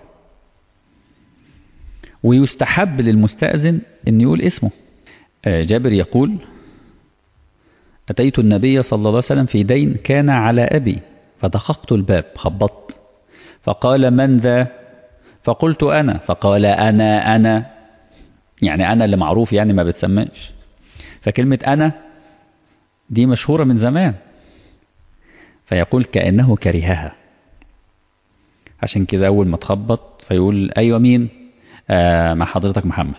ويستحب للمستأذن ان يقول اسمه آه، جابر يقول أتيت النبي صلى الله عليه وسلم في دين كان على أبي فدققت الباب خبطت فقال من ذا فقلت أنا فقال أنا أنا يعني أنا اللي معروف يعني ما بتسمعش فكلمة أنا دي مشهورة من زمان فيقول كأنه كرهها عشان كده أول ما تخبط فيقول أيوة مين آه مع حضرتك محمد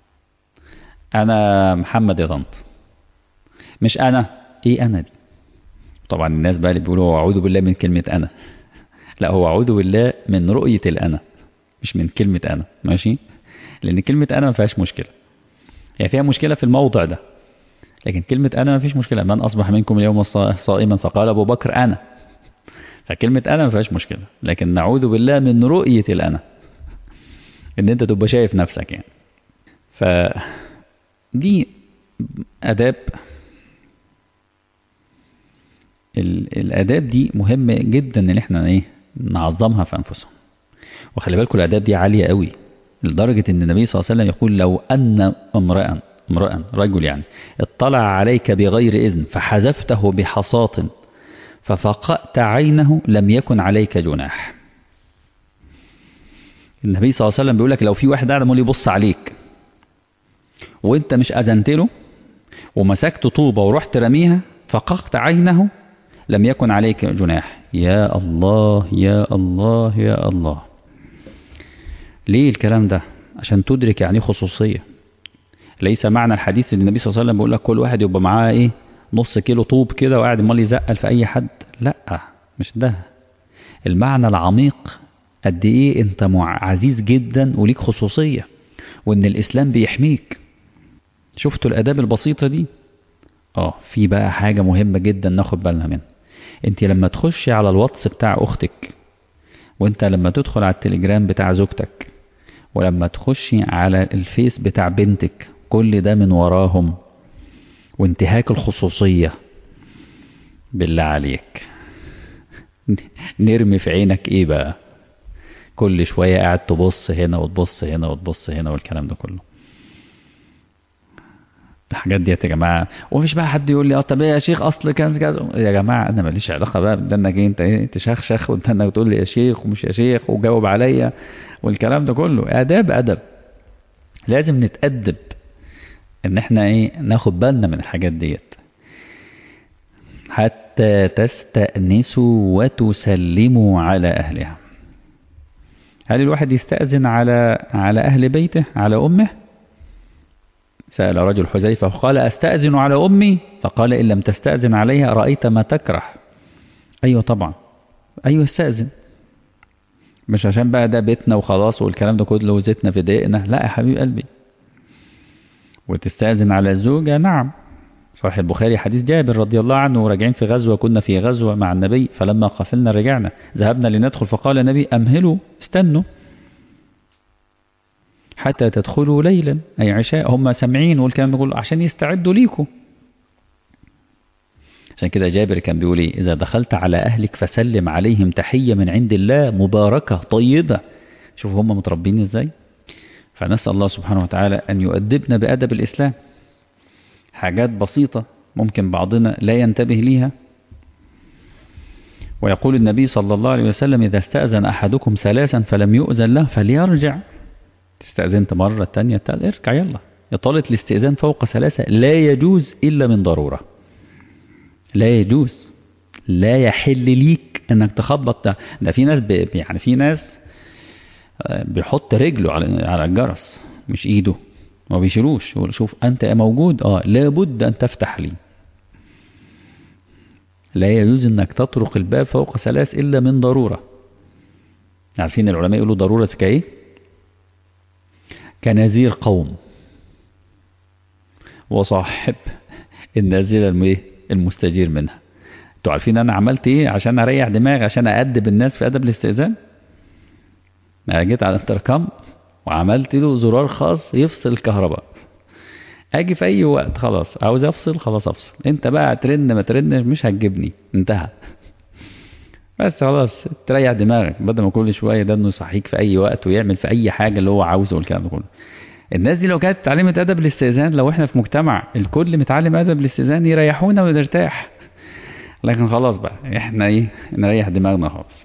أنا محمد يا طنط مش أنا إيه أنا دي طبعا الناس بقى اللي بيقولوا أعوذ بالله من كلمة أنا لا هو أعوذ بالله من رؤية الأنا مش من كلمة أنا ماشي لأن كلمة أنا ما فيهاش مشكلة هي فيها مشكلة في الموضع ده لكن كلمة أنا ما فيش مشكلة من أصبح منكم اليوم صا- صائما فقال أبو بكر أنا فكلمة أنا ما فيهاش مشكلة لكن نعوذ بالله من رؤية الأنا إن أنت تبقى شايف نفسك يعني ف دي آداب ال- الآداب دي مهمة جدا إن إحنا إيه نعظمها في أنفسنا وخلي بالكم الآداب دي عالية قوي لدرجة إن النبي صلى الله عليه وسلم يقول لو أن امرأ امرأ رجل يعني اطلع عليك بغير إذن فحذفته بحصاة ففقأت عينه لم يكن عليك جناح النبي صلى الله عليه وسلم بيقول لك لو في واحد قاعد عمال يبص عليك وانت مش اذنت له ومسكت طوبه ورحت رميها فققت عينه لم يكن عليك جناح يا الله يا الله يا الله ليه الكلام ده عشان تدرك يعني خصوصيه ليس معنى الحديث ان النبي صلى الله عليه وسلم بيقول لك كل واحد يبقى معاه ايه نص كيلو طوب كده وقاعد امال يزقل في اي حد لا مش ده المعنى العميق قد ايه انت مع عزيز جدا وليك خصوصيه وان الاسلام بيحميك شفتوا الاداب البسيطه دي اه في بقى حاجه مهمه جدا ناخد بالنا منها انت لما تخشي على الواتس بتاع اختك وانت لما تدخل على التليجرام بتاع زوجتك ولما تخشي على الفيس بتاع بنتك كل ده من وراهم وانتهاك الخصوصية بالله عليك نرمي في عينك ايه بقى كل شوية قاعد تبص هنا وتبص هنا وتبص هنا والكلام ده كله الحاجات ديت يا جماعه ومفيش بقى حد يقول لي اه طب إيه يا شيخ اصل كان كذا يا جماعه انا ماليش علاقه بقى بده انك انت ايه تشخشخ وانت انك تقول لي يا شيخ ومش يا شيخ وجاوب عليا والكلام ده كله اداب ادب لازم نتادب ان احنا ايه ناخد بالنا من الحاجات ديت حتى تستأنسوا وتسلموا على أهلها هل الواحد يستأذن على على أهل بيته على أمه سأل رجل حذيفة فقال أستأذن على أمي فقال إن لم تستأذن عليها رأيت ما تكره أيوة طبعا أيوة استأذن مش عشان بقى ده بيتنا وخلاص والكلام ده كله زيتنا في دقيقنا لا يا حبيب قلبي وتستأذن على الزوجة نعم صحيح البخاري حديث جابر رضي الله عنه راجعين في غزوة كنا في غزوة مع النبي فلما قفلنا رجعنا ذهبنا لندخل فقال النبي أمهلوا استنوا حتى تدخلوا ليلا أي عشاء هم سامعين والكلام ده كله عشان يستعدوا ليكم عشان كده جابر كان بيقول ايه إذا دخلت على أهلك فسلم عليهم تحية من عند الله مباركة طيبة شوفوا هم متربين ازاي فنسأل الله سبحانه وتعالى أن يؤدبنا بأدب الإسلام حاجات بسيطة ممكن بعضنا لا ينتبه ليها ويقول النبي صلى الله عليه وسلم إذا استأذن أحدكم ثلاثا فلم يؤذن له فليرجع استأذنت مرة الثانية الثالثة ارجع يلا إطالة الاستئذان فوق ثلاثة لا يجوز إلا من ضرورة لا يجوز لا يحل ليك انك تخبط ده ده في ناس ب... يعني في ناس بيحط رجله على على الجرس مش ايده ما بيشيلوش يقول شوف انت موجود اه لابد ان تفتح لي لا يجوز انك تطرق الباب فوق ثلاث الا من ضروره عارفين العلماء يقولوا ضروره كايه كنذير قوم وصاحب النازله المستجير منها انتوا عارفين انا عملت ايه عشان اريح دماغي عشان اادب الناس في ادب الاستئذان انا جيت على الانتركم وعملت له زرار خاص يفصل الكهرباء اجي في اي وقت خلاص عاوز افصل خلاص افصل انت بقى ترن ما ترنش مش هتجيبني انتهى بس خلاص تريح دماغك بدل ما كل شويه ده انه يصحيك في اي وقت ويعمل في اي حاجه اللي هو عاوزه والكلام ده كله الناس دي لو كانت اتعلمت ادب الاستئذان لو احنا في مجتمع الكل متعلم ادب الاستئذان يريحونا ونرتاح لكن خلاص بقى احنا ايه نريح دماغنا خالص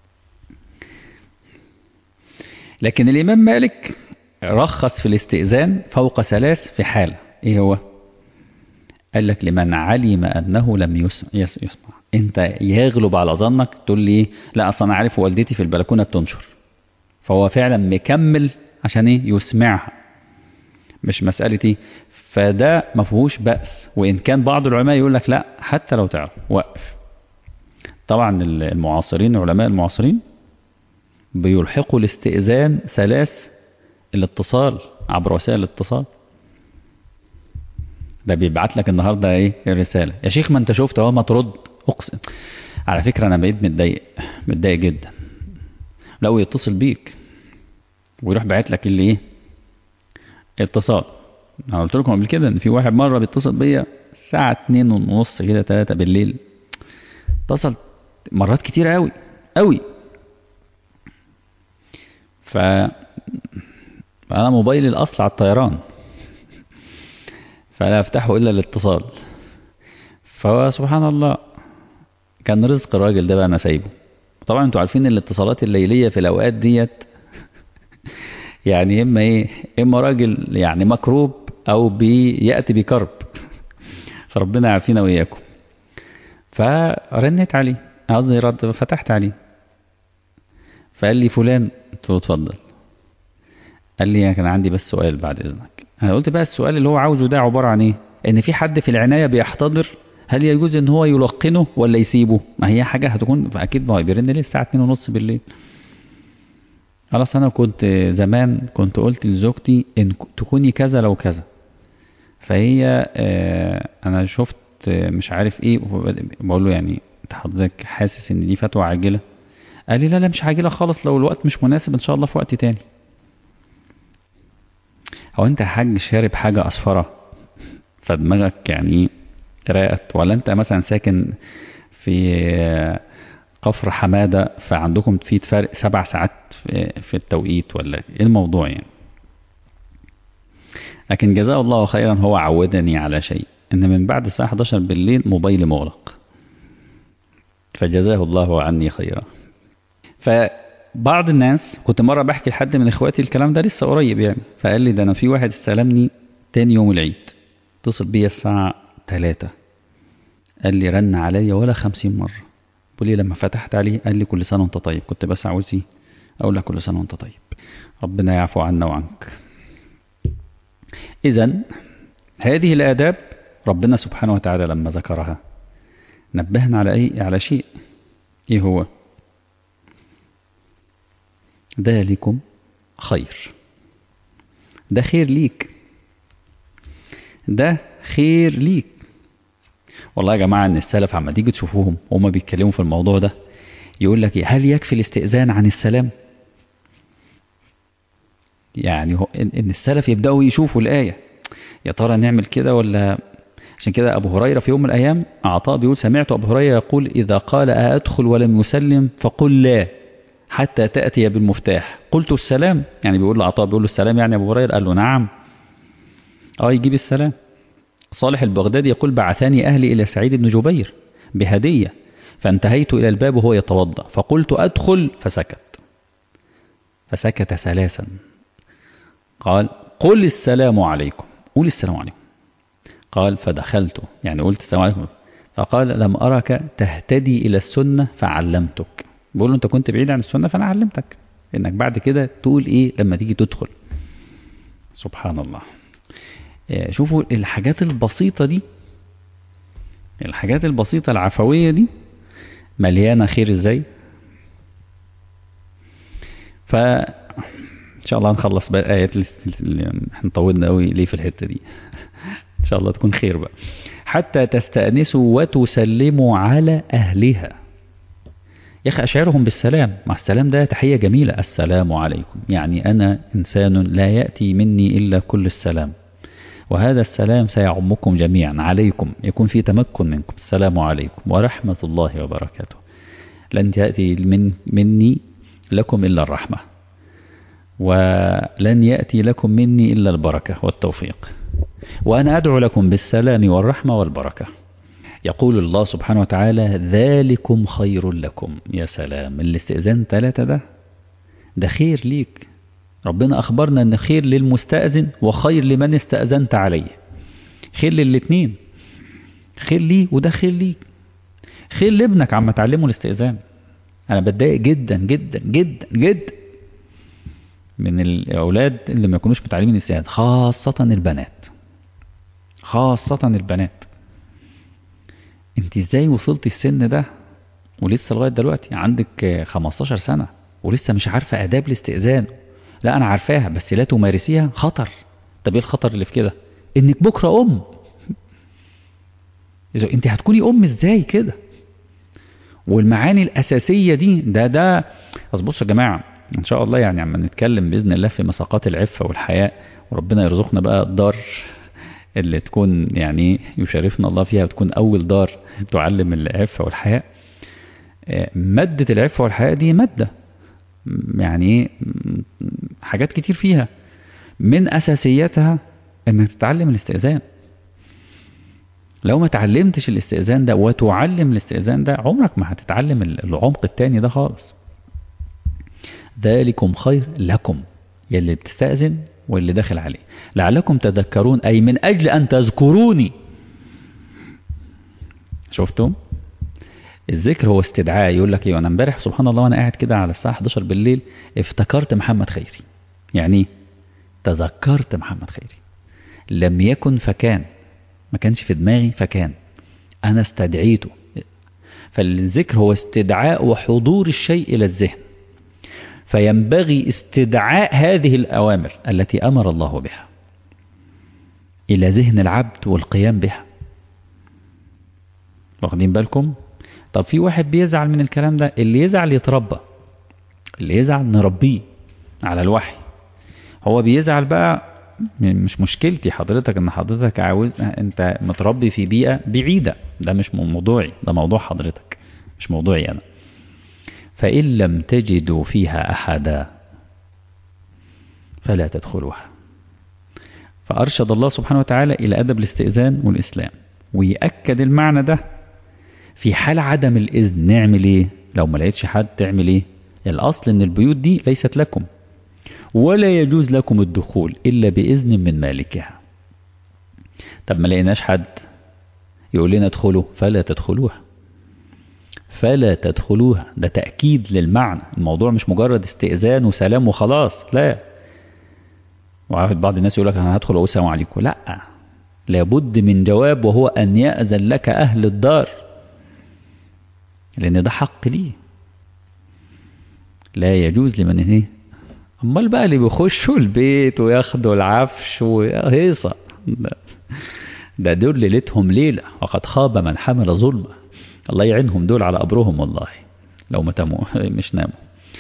لكن الامام مالك رخص في الاستئذان فوق ثلاث في حالة ايه هو قال لك لمن علم انه لم يسمع, يسمع. انت يغلب على ظنك تقول لي لا اصلا انا عارف والدتي في البلكونه بتنشر فهو فعلا مكمل عشان ايه يسمعها مش مسألة ايه فده ما فيهوش بأس وإن كان بعض العلماء يقول لك لا حتى لو تعرف وقف طبعا المعاصرين علماء المعاصرين بيلحقوا الاستئذان ثلاث الاتصال عبر وسائل الاتصال ده بيبعت لك النهارده ايه الرساله يا شيخ ما انت شفت اهو ما ترد اقسم على فكره انا بقيت متضايق متضايق جدا لو يتصل بيك ويروح باعت لك اللي ايه اتصال انا قلت لكم قبل كده ان في واحد مره بيتصل بيا الساعه اتنين ونص كده تلاتة بالليل اتصل مرات كتير قوي قوي ف انا موبايلي الاصل على الطيران فلا افتحه الا الاتصال فسبحان الله كان رزق الراجل ده بقى انا سايبه طبعا انتوا عارفين الاتصالات الليليه في الاوقات ديت يعني اما ايه اما راجل يعني مكروب او بياتي بكرب فربنا يعافينا واياكم فرنت عليه قصدي رد فتحت عليه فقال لي فلان قلت له اتفضل قال لي كان عندي بس سؤال بعد اذنك انا قلت بقى السؤال اللي هو عاوزه ده عباره عن ايه ان في حد في العنايه بيحتضر هل يجوز ان هو يلقنه ولا يسيبه ما هي حاجه هتكون اكيد ما هو بيرن لي الساعه 2 ونص بالليل خلاص انا كنت زمان كنت قلت لزوجتي ان تكوني كذا لو كذا فهي آه انا شفت مش عارف ايه بقول له يعني انت حضرتك حاسس ان دي فتوى عاجله قال لي لا لا مش عاجله خالص لو الوقت مش مناسب ان شاء الله في وقت تاني هو انت يا حاج شارب حاجه اصفره فدماغك يعني راقت ولا انت مثلا ساكن في كفر حمادة فعندكم في فرق سبع ساعات في في التوقيت ولا ايه الموضوع يعني لكن جزاه الله خيرا هو عودني على شيء ان من بعد الساعة 11 بالليل موبايلي مغلق فجزاه الله عني خيرا فبعض الناس كنت مرة بحكي لحد من اخواتي الكلام ده لسه قريب يعني فقال لي ده انا في واحد استلمني تاني يوم العيد اتصل بيا الساعة 3 قال لي رن عليا ولا 50 مرة بقول لي لما فتحت عليه قال لي كل سنة وانت طيب كنت بس عاوز ايه اقول لك كل سنة وانت طيب ربنا يعفو عنا وعنك اذا هذه الآداب ربنا سبحانه وتعالى لما ذكرها نبهنا على ايه على شيء ايه هو ذلكم خير ده خير ليك ده خير ليك والله يا جماعة ان السلف عما تيجي تشوفوهم وهم بيتكلموا في الموضوع ده يقول لك إيه هل يكفي الاستئذان عن السلام يعني هو ان إن السلف يبدأوا يشوفوا الآية يا ترى نعمل كده ولا عشان كده أبو هريرة في يوم من الأيام أعطاه بيقول سمعت أبو هريرة يقول إذا قال أدخل ولم يسلم فقل لا حتى تأتي بالمفتاح قلت السلام يعني بيقول لعطاء بيقول له السلام يعني أبو هريرة قال له نعم اه يجيب السلام صالح البغدادي يقول بعثني أهلي إلى سعيد بن جبير بهدية فانتهيت إلى الباب وهو يتوضأ فقلت أدخل فسكت فسكت ثلاثا قال قل السلام عليكم قول السلام عليكم قال فدخلت يعني قلت السلام عليكم فقال لم أرك تهتدي إلى السنة فعلمتك بقول له أنت كنت بعيد عن السنة فأنا علمتك إنك بعد كده تقول إيه لما تيجي تدخل سبحان الله شوفوا الحاجات البسيطة دي الحاجات البسيطة العفوية دي مليانة خير ازاي ف ان شاء الله نخلص بقى الايات اللي احنا طولنا قوي ليه في الحتة دي ان شاء الله تكون خير بقى حتى تستأنسوا وتسلموا على اهلها يا اخي اشعرهم بالسلام مع السلام ده تحية جميلة السلام عليكم يعني انا انسان لا يأتي مني الا كل السلام وهذا السلام سيعمكم جميعا عليكم يكون في تمكن منكم السلام عليكم ورحمة الله وبركاته لن تأتي من مني لكم إلا الرحمة ولن يأتي لكم مني إلا البركة والتوفيق وأنا أدعو لكم بالسلام والرحمة والبركة يقول الله سبحانه وتعالى ذلكم خير لكم يا سلام الاستئذان ثلاثة ده ده خير ليك ربنا أخبرنا أن خير للمستأذن وخير لمن استأذنت عليه خير للاتنين خير ليه وده خير ليك خير لابنك عم تعلمه الاستئذان أنا بتضايق جدا جدا جدا جدا من الأولاد اللي ما يكونوش متعلمين الاستئذان خاصة البنات خاصة البنات انت ازاي وصلت السن ده ولسه لغاية دلوقتي عندك 15 سنة ولسه مش عارفة آداب الاستئذان لا انا عارفاها بس لا تمارسيها خطر طب ايه الخطر اللي في كده انك بكرة ام اذا انت هتكوني ام ازاي كده والمعاني الاساسية دي ده ده اصل بصوا يا جماعة ان شاء الله يعني عم نتكلم باذن الله في مساقات العفة والحياء وربنا يرزقنا بقى الدار اللي تكون يعني يشرفنا الله فيها وتكون اول دار تعلم العفة والحياء مادة العفة والحياء دي مادة يعني حاجات كتير فيها من أساسياتها أنك تتعلم الاستئذان لو ما تعلمتش الاستئذان ده وتعلم الاستئذان ده عمرك ما هتتعلم العمق التاني ده خالص ذلكم خير لكم يلي بتستأذن واللي داخل عليه لعلكم تذكرون أي من أجل أن تذكروني شفتم الذكر هو استدعاء يقول لك ايه انا امبارح سبحان الله وانا قاعد كده على الساعه 11 بالليل افتكرت محمد خيري يعني تذكرت محمد خيري لم يكن فكان ما كانش في دماغي فكان انا استدعيته فالذكر هو استدعاء وحضور الشيء الى الذهن فينبغي استدعاء هذه الاوامر التي امر الله بها الى ذهن العبد والقيام بها واخدين بالكم طب في واحد بيزعل من الكلام ده اللي يزعل يتربى اللي يزعل نربيه على الوحي هو بيزعل بقى مش مشكلتي حضرتك ان حضرتك عاوز انت متربي في بيئة بعيدة ده مش موضوعي ده موضوع حضرتك مش موضوعي انا فإن لم تجدوا فيها أحدا فلا تدخلوها فأرشد الله سبحانه وتعالى إلى أدب الاستئذان والإسلام ويأكد المعنى ده في حال عدم الإذن نعمل إيه لو ما لقيتش حد تعمل إيه الأصل إن البيوت دي ليست لكم ولا يجوز لكم الدخول إلا بإذن من مالكها طب ما لقيناش حد يقول لنا ادخلوا فلا تدخلوها فلا تدخلوها ده تأكيد للمعنى الموضوع مش مجرد استئذان وسلام وخلاص لا وعارف بعض الناس يقول لك انا هدخل اقول السلام عليكم لا لابد من جواب وهو ان يأذن لك اهل الدار لان ده حق ليه لا يجوز لمن ايه امال بقى اللي بيخشوا البيت وياخدوا العفش وهيصة ده, ده دول ليلتهم ليلة وقد خاب من حمل ظلمة الله يعينهم دول على قبرهم والله لو ما تموا مش ناموا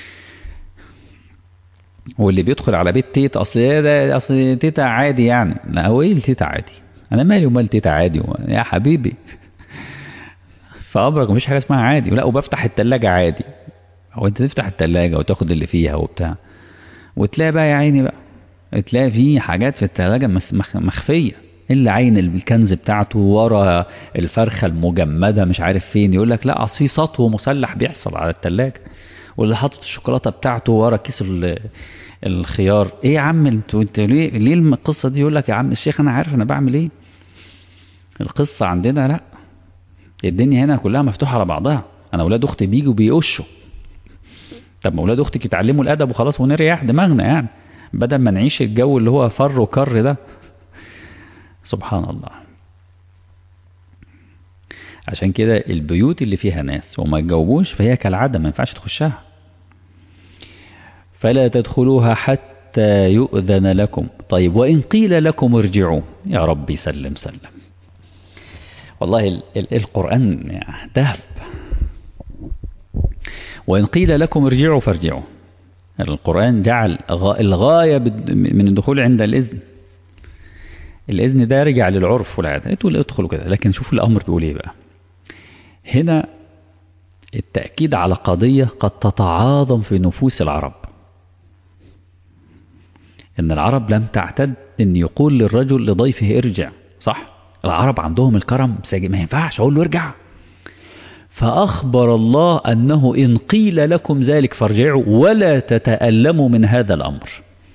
واللي بيدخل على بيت تيتا اصل ده اصل تيتا عادي يعني لا هو ايه التيتا عادي انا مالي ومال تيتا عادي يا حبيبي فامرك مفيش حاجه اسمها عادي لا وبفتح التلاجة عادي هو انت تفتح التلاجة وتاخد اللي فيها وبتاع وتلاقي بقى يا عيني بقى تلاقي في حاجات في التلاجة مخفية اللي عين الكنز بتاعته ورا الفرخة المجمدة مش عارف فين يقول لك لا اصل في سطو مسلح بيحصل على التلاجة واللي حاطط الشوكولاتة بتاعته ورا كيس الخيار ايه يا عم انتوا انت ليه ليه القصة دي يقول لك يا عم الشيخ انا عارف انا بعمل ايه القصة عندنا لا الدنيا هنا كلها مفتوحة على بعضها انا اولاد اختي بيجوا بيقشوا طب ما اولاد اختك يتعلموا الادب وخلاص ونريح دماغنا يعني بدل ما نعيش الجو اللي هو فر وكر ده سبحان الله عشان كده البيوت اللي فيها ناس وما تجاوبوش فهي كالعادة ما ينفعش تخشها فلا تدخلوها حتى يؤذن لكم طيب وإن قيل لكم ارجعوا يا ربي سلم سلم والله ال ال القرآن ذهب وإن قيل لكم ارجعوا فارجعوا القرآن جعل الغاية من الدخول عند الإذن الإذن ده رجع للعرف والعادة تقول ادخلوا كده لكن شوف الأمر بيقول إيه بقى هنا التأكيد على قضية قد تتعاظم في نفوس العرب ان العرب لم تعتد ان يقول للرجل لضيفه ارجع صح العرب عندهم الكرم ما ينفعش اقول له ارجع فاخبر الله انه ان قيل لكم ذلك فارجعوا ولا تتألموا من هذا الامر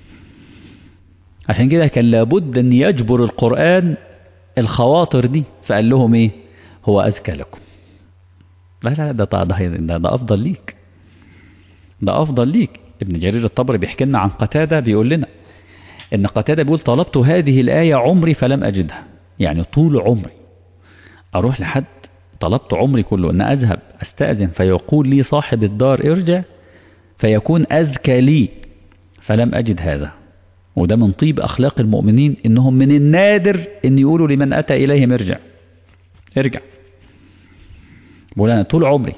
عشان كده كان لابد ان يجبر القرآن الخواطر دي فقال لهم ايه هو اذكى لكم لا لا ده ده, ده, ده افضل ليك ده افضل ليك ابن جرير الطبري بيحكي لنا عن قتادة بيقول لنا ان قتادة بيقول طلبت هذه الآية عمري فلم أجدها يعني طول عمري أروح لحد طلبت عمري كله أن أذهب أستأذن فيقول لي صاحب الدار ارجع فيكون أذكى لي فلم أجد هذا وده من طيب أخلاق المؤمنين إنهم من النادر إن يقولوا لمن أتى إليهم ارجع ارجع بقول أنا طول عمري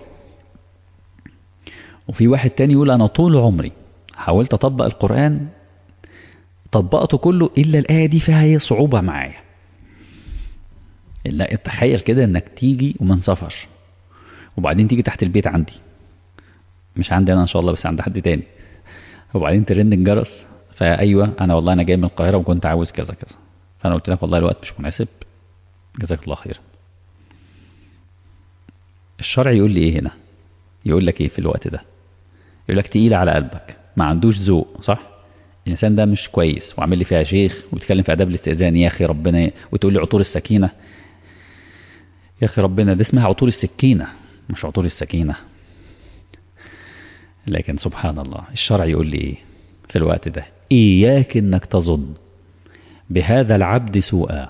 وفي واحد تاني يقول أنا طول عمري حاولت أطبق القرآن طبقته كله إلا الآية دي فيها صعوبة معايا لا تخيل كده إنك تيجي ومن سفر وبعدين تيجي تحت البيت عندي مش عندي أنا إن شاء الله بس عند حد تاني وبعدين ترن الجرس فأيوة أنا والله أنا جاي من القاهرة وكنت عاوز كذا كذا فأنا قلت لك والله الوقت مش مناسب جزاك الله خيرا الشرع يقول لي ايه هنا يقول لك ايه في الوقت ده يقول لك تقيل على قلبك ما عندوش ذوق صح الانسان ده مش كويس وعامل لي فيها شيخ ويتكلم في اداب الاستئذان يا اخي ربنا وتقول لي عطور السكينه يا اخي ربنا ده اسمها عطور السكينه مش عطور السكينه لكن سبحان الله الشرع يقول لي ايه في الوقت ده اياك انك تظن بهذا العبد سوءا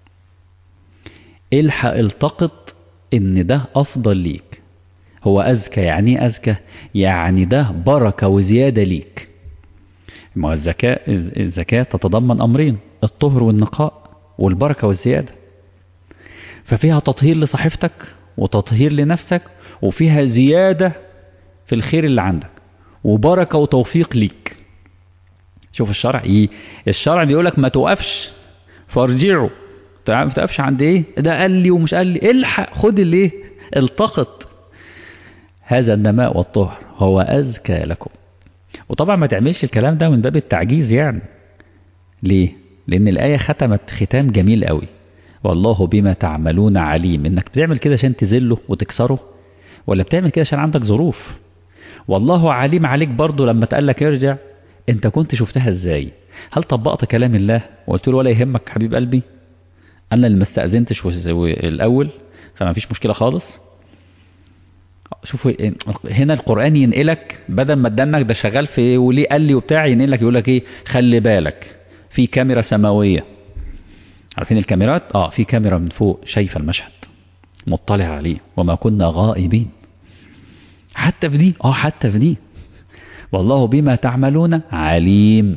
الحق التقط ان ده افضل ليك هو اذكى يعني ايه اذكى يعني ده بركة وزيادة ليك ما الزكاة الزكاة تتضمن امرين الطهر والنقاء والبركة والزيادة ففيها تطهير لصحيفتك وتطهير لنفسك وفيها زيادة في الخير اللي عندك وبركة وتوفيق ليك شوف الشرع ايه الشرع بيقولك ما توقفش فارجعوا ما تقفش عند ايه ده قال لي ومش قال لي الحق خد الايه التقط هذا النماء والطهر هو أزكى لكم وطبعا ما تعملش الكلام ده من باب التعجيز يعني ليه؟ لأن الآية ختمت ختام جميل قوي والله بما تعملون عليم إنك بتعمل كده عشان تذله وتكسره ولا بتعمل كده عشان عندك ظروف والله عليم عليك برضه لما تقال لك ارجع انت كنت شفتها ازاي هل طبقت كلام الله وقلت له ولا يهمك حبيب قلبي انا اللي ما استاذنتش الاول فما فيش مشكله خالص شوفوا هنا القران ينقلك بدل ما ادانك ده شغال في وليه قال لي وبتاع ينقلك يقول لك ايه خلي بالك في كاميرا سماويه عارفين الكاميرات اه في كاميرا من فوق شايفه المشهد مطلع عليه وما كنا غائبين حتى في دي اه حتى في دي والله بما تعملون عليم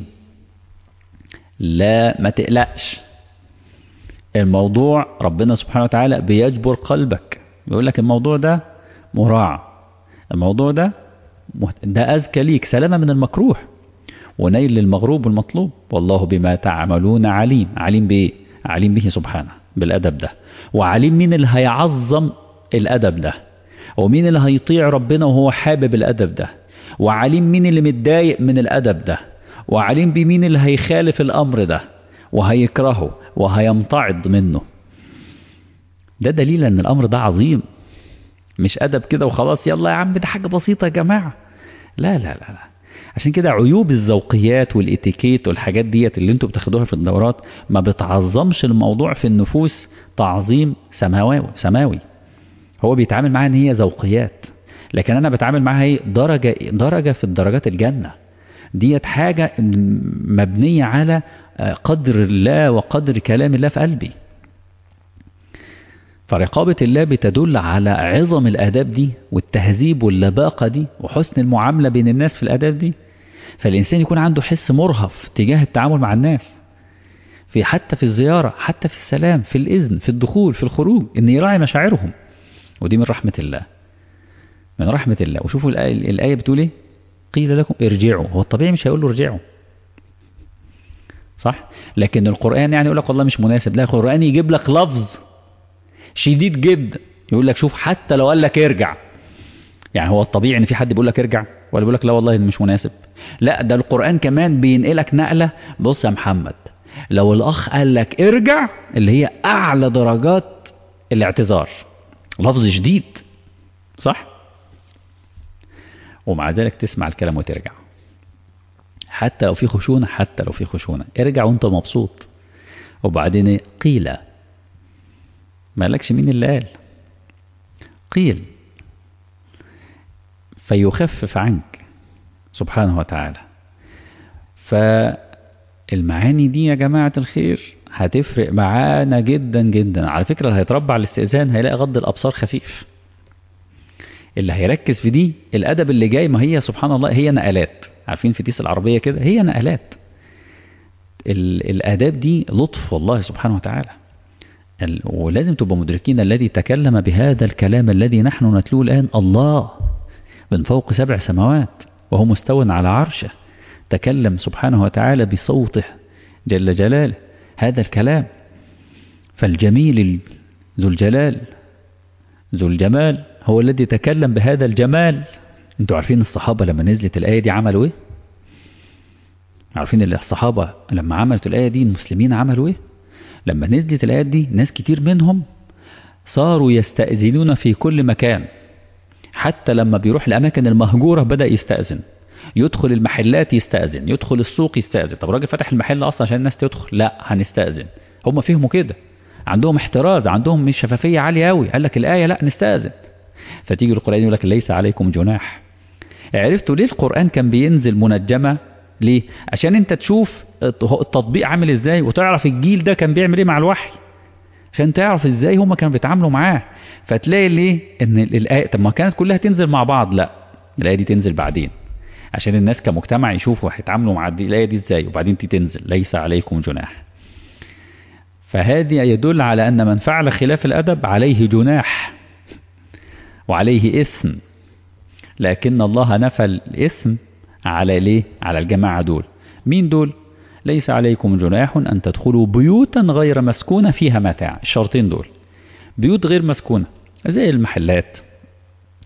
لا ما تقلقش الموضوع ربنا سبحانه وتعالى بيجبر قلبك بيقول لك الموضوع ده مراعى الموضوع ده ده أزكى ليك سلامة من المكروه ونيل للمغروب والمطلوب والله بما تعملون عليم عليم بإيه عليم به سبحانه بالأدب ده وعليم مين اللي هيعظم الأدب ده ومين اللي هيطيع ربنا وهو حابب الأدب ده وعليم مين اللي متضايق من الأدب ده وعليم بمين اللي هيخالف الأمر ده وهيكرهه وهيمتعض منه ده دليل ان الامر ده عظيم مش ادب كده وخلاص يلا يا عم ده حاجه بسيطه يا جماعه لا لا لا, لا. عشان كده عيوب الذوقيات والاتيكيت والحاجات ديت اللي انتوا بتاخدوها في الدورات ما بتعظمش الموضوع في النفوس تعظيم سماوي سماوي هو بيتعامل معاها ان هي ذوقيات لكن انا بتعامل معاها ايه درجه درجه في الدرجات الجنه ديت حاجه مبنيه على قدر الله وقدر كلام الله في قلبي فرقابة الله بتدل على عظم الآداب دي والتهذيب واللباقة دي وحسن المعاملة بين الناس في الآداب دي فالإنسان يكون عنده حس مرهف تجاه التعامل مع الناس في حتى في الزيارة حتى في السلام في الإذن في الدخول في الخروج إن يراعي مشاعرهم ودي من رحمة الله من رحمة الله وشوفوا الآية, الآية بتقول إيه قيل لكم ارجعوا هو الطبيعي مش هيقول له ارجعوا صح لكن القرآن يعني يقول لك والله مش مناسب لا القرآن يجيب لك لفظ شديد جدا يقول لك شوف حتى لو قال لك ارجع يعني هو الطبيعي ان في حد بيقول لك ارجع ولا بيقول لك لا والله مش مناسب لا ده القرآن كمان بينقلك نقلة بص يا محمد لو الاخ قال لك ارجع اللي هي اعلى درجات الاعتذار لفظ شديد صح ومع ذلك تسمع الكلام وترجع حتى لو في خشونة حتى لو في خشونة ارجع وانت مبسوط وبعدين قيل مالكش مين اللي قال قيل فيخفف عنك سبحانه وتعالى فالمعاني دي يا جماعة الخير هتفرق معانا جدا جدا على فكرة اللي هيتربى على الاستئذان هيلاقي غض الأبصار خفيف اللي هيركز في دي الأدب اللي جاي ما هي سبحان الله هي نقلات عارفين في تيس العربية كده هي نقلات الآداب دي لطف والله سبحانه وتعالى ولازم تبقى مدركين الذي تكلم بهذا الكلام الذي نحن نتلوه الآن الله من فوق سبع سماوات وهو مستو على عرشه تكلم سبحانه وتعالى بصوته جل جلاله هذا الكلام فالجميل ذو الجلال ذو الجمال هو الذي تكلم بهذا الجمال انتوا عارفين الصحابة لما نزلت الآية دي عملوا ايه عارفين الصحابة لما عملت الآية دي المسلمين عملوا ايه لما نزلت الآيات دي ناس كتير منهم صاروا يستأذنون في كل مكان حتى لما بيروح الأماكن المهجورة بدأ يستأذن يدخل المحلات يستأذن يدخل السوق يستأذن طب الراجل فتح المحل أصلا عشان الناس تدخل لا هنستأذن هم فهموا كده عندهم احتراز عندهم مش شفافية عالية قوي قال لك الآية لا نستأذن فتيجي القرآن يقول لك ليس عليكم جناح عرفتوا ليه القرآن كان بينزل منجمة ليه عشان انت تشوف التطبيق عامل ازاي وتعرف الجيل ده كان بيعمل ايه مع الوحي عشان تعرف ازاي هما كانوا بيتعاملوا معاه فتلاقي ليه ان الايه طب ما كانت كلها تنزل مع بعض لا الايه دي تنزل بعدين عشان الناس كمجتمع يشوفوا هيتعاملوا مع الايه دي ازاي وبعدين دي تنزل ليس عليكم جناح فهذه يدل على ان من فعل خلاف الادب عليه جناح وعليه اسم لكن الله نفى الاسم على ليه على الجماعة دول مين دول ليس عليكم جناح أن تدخلوا بيوتا غير مسكونة فيها متاع الشرطين دول بيوت غير مسكونة زي المحلات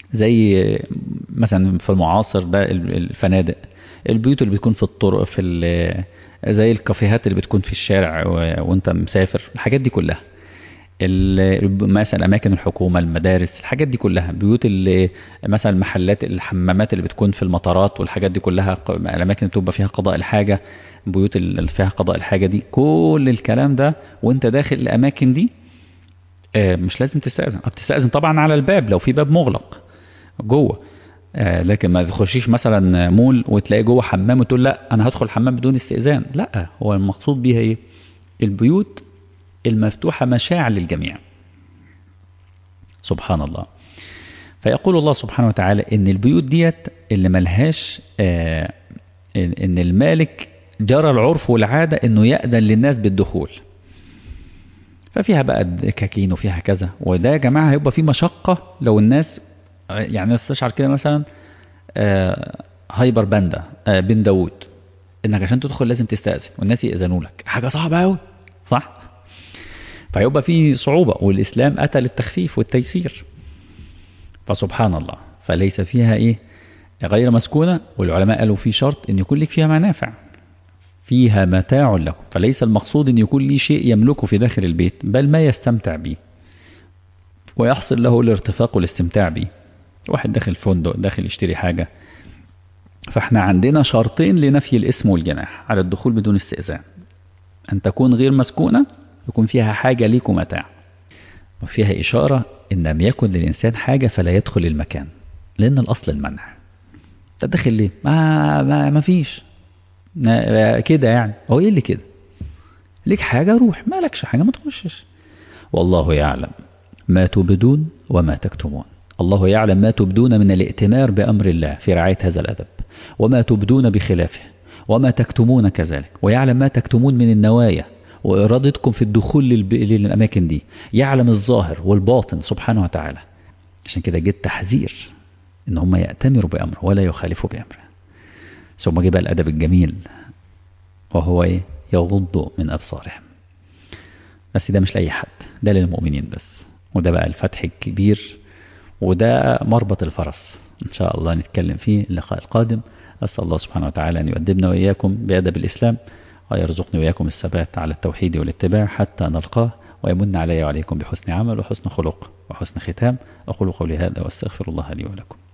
زي مثلا في المعاصر ده الفنادق البيوت اللي بتكون في الطرق في زي الكافيهات اللي بتكون في الشارع وانت مسافر الحاجات دي كلها مثلا اماكن الحكومه المدارس الحاجات دي كلها بيوت اللي مثلا المحلات الحمامات اللي بتكون في المطارات والحاجات دي كلها الاماكن اللي بتبقى فيها قضاء الحاجه بيوت اللي فيها قضاء الحاجه دي كل الكلام ده وانت داخل الاماكن دي مش لازم تستأذن بتستأذن طبعا على الباب لو في باب مغلق جوه آه لكن ما تخشيش مثلا مول وتلاقي جوه حمام وتقول لا انا هدخل الحمام بدون استئذان لا هو المقصود بيها ايه البيوت المفتوحة مشاع للجميع سبحان الله فيقول الله سبحانه وتعالى ان البيوت ديت اللي ملهاش آه ان المالك جرى العرف والعادة انه يأذن للناس بالدخول ففيها بقى دكاكين وفيها كذا وده يا جماعة هيبقى فيه مشقة لو الناس يعني استشعر كده مثلا آه هايبر باندا آه بن داوود انك عشان تدخل لازم تستأذن والناس يأذنوا لك حاجة صعبة قوي صح فيبقى فيه صعوبة والإسلام أتى للتخفيف والتيسير فسبحان الله فليس فيها إيه غير مسكونة والعلماء قالوا في شرط أن يكون لك فيها منافع فيها متاع لكم فليس المقصود أن يكون لي شيء يملكه في داخل البيت بل ما يستمتع به ويحصل له الارتفاق والاستمتاع به واحد داخل فندق داخل يشتري حاجة فاحنا عندنا شرطين لنفي الاسم والجناح على الدخول بدون استئذان أن تكون غير مسكونة يكون فيها حاجة ليك ومتاع وفيها إشارة إن لم يكن للإنسان حاجة فلا يدخل المكان لأن الأصل المنع تدخل ليه ما, ما, ما فيش كده يعني هو إيه اللي كده ليك حاجة روح ما لكش حاجة ما تخشش والله يعلم ما تبدون وما تكتمون الله يعلم ما تبدون من الائتمار بأمر الله في رعاية هذا الأدب وما تبدون بخلافه وما تكتمون كذلك ويعلم ما تكتمون من النوايا وإرادتكم في الدخول للب... للأماكن دي يعلم الظاهر والباطن سبحانه وتعالى عشان كده جه تحذير إن هم يأتمروا بأمره ولا يخالفوا بأمره ثم جه بقى الأدب الجميل وهو إيه يغضوا من أبصارهم بس ده مش لأي حد ده للمؤمنين بس وده بقى الفتح الكبير وده مربط الفرس إن شاء الله نتكلم فيه اللقاء القادم أسأل الله سبحانه وتعالى أن يؤدبنا وإياكم بأدب الإسلام ويرزقني وإياكم الثبات على التوحيد والاتباع حتى نلقاه ويمن علي وعليكم بحسن عمل وحسن خلق وحسن ختام أقول قولي هذا واستغفر الله لي ولكم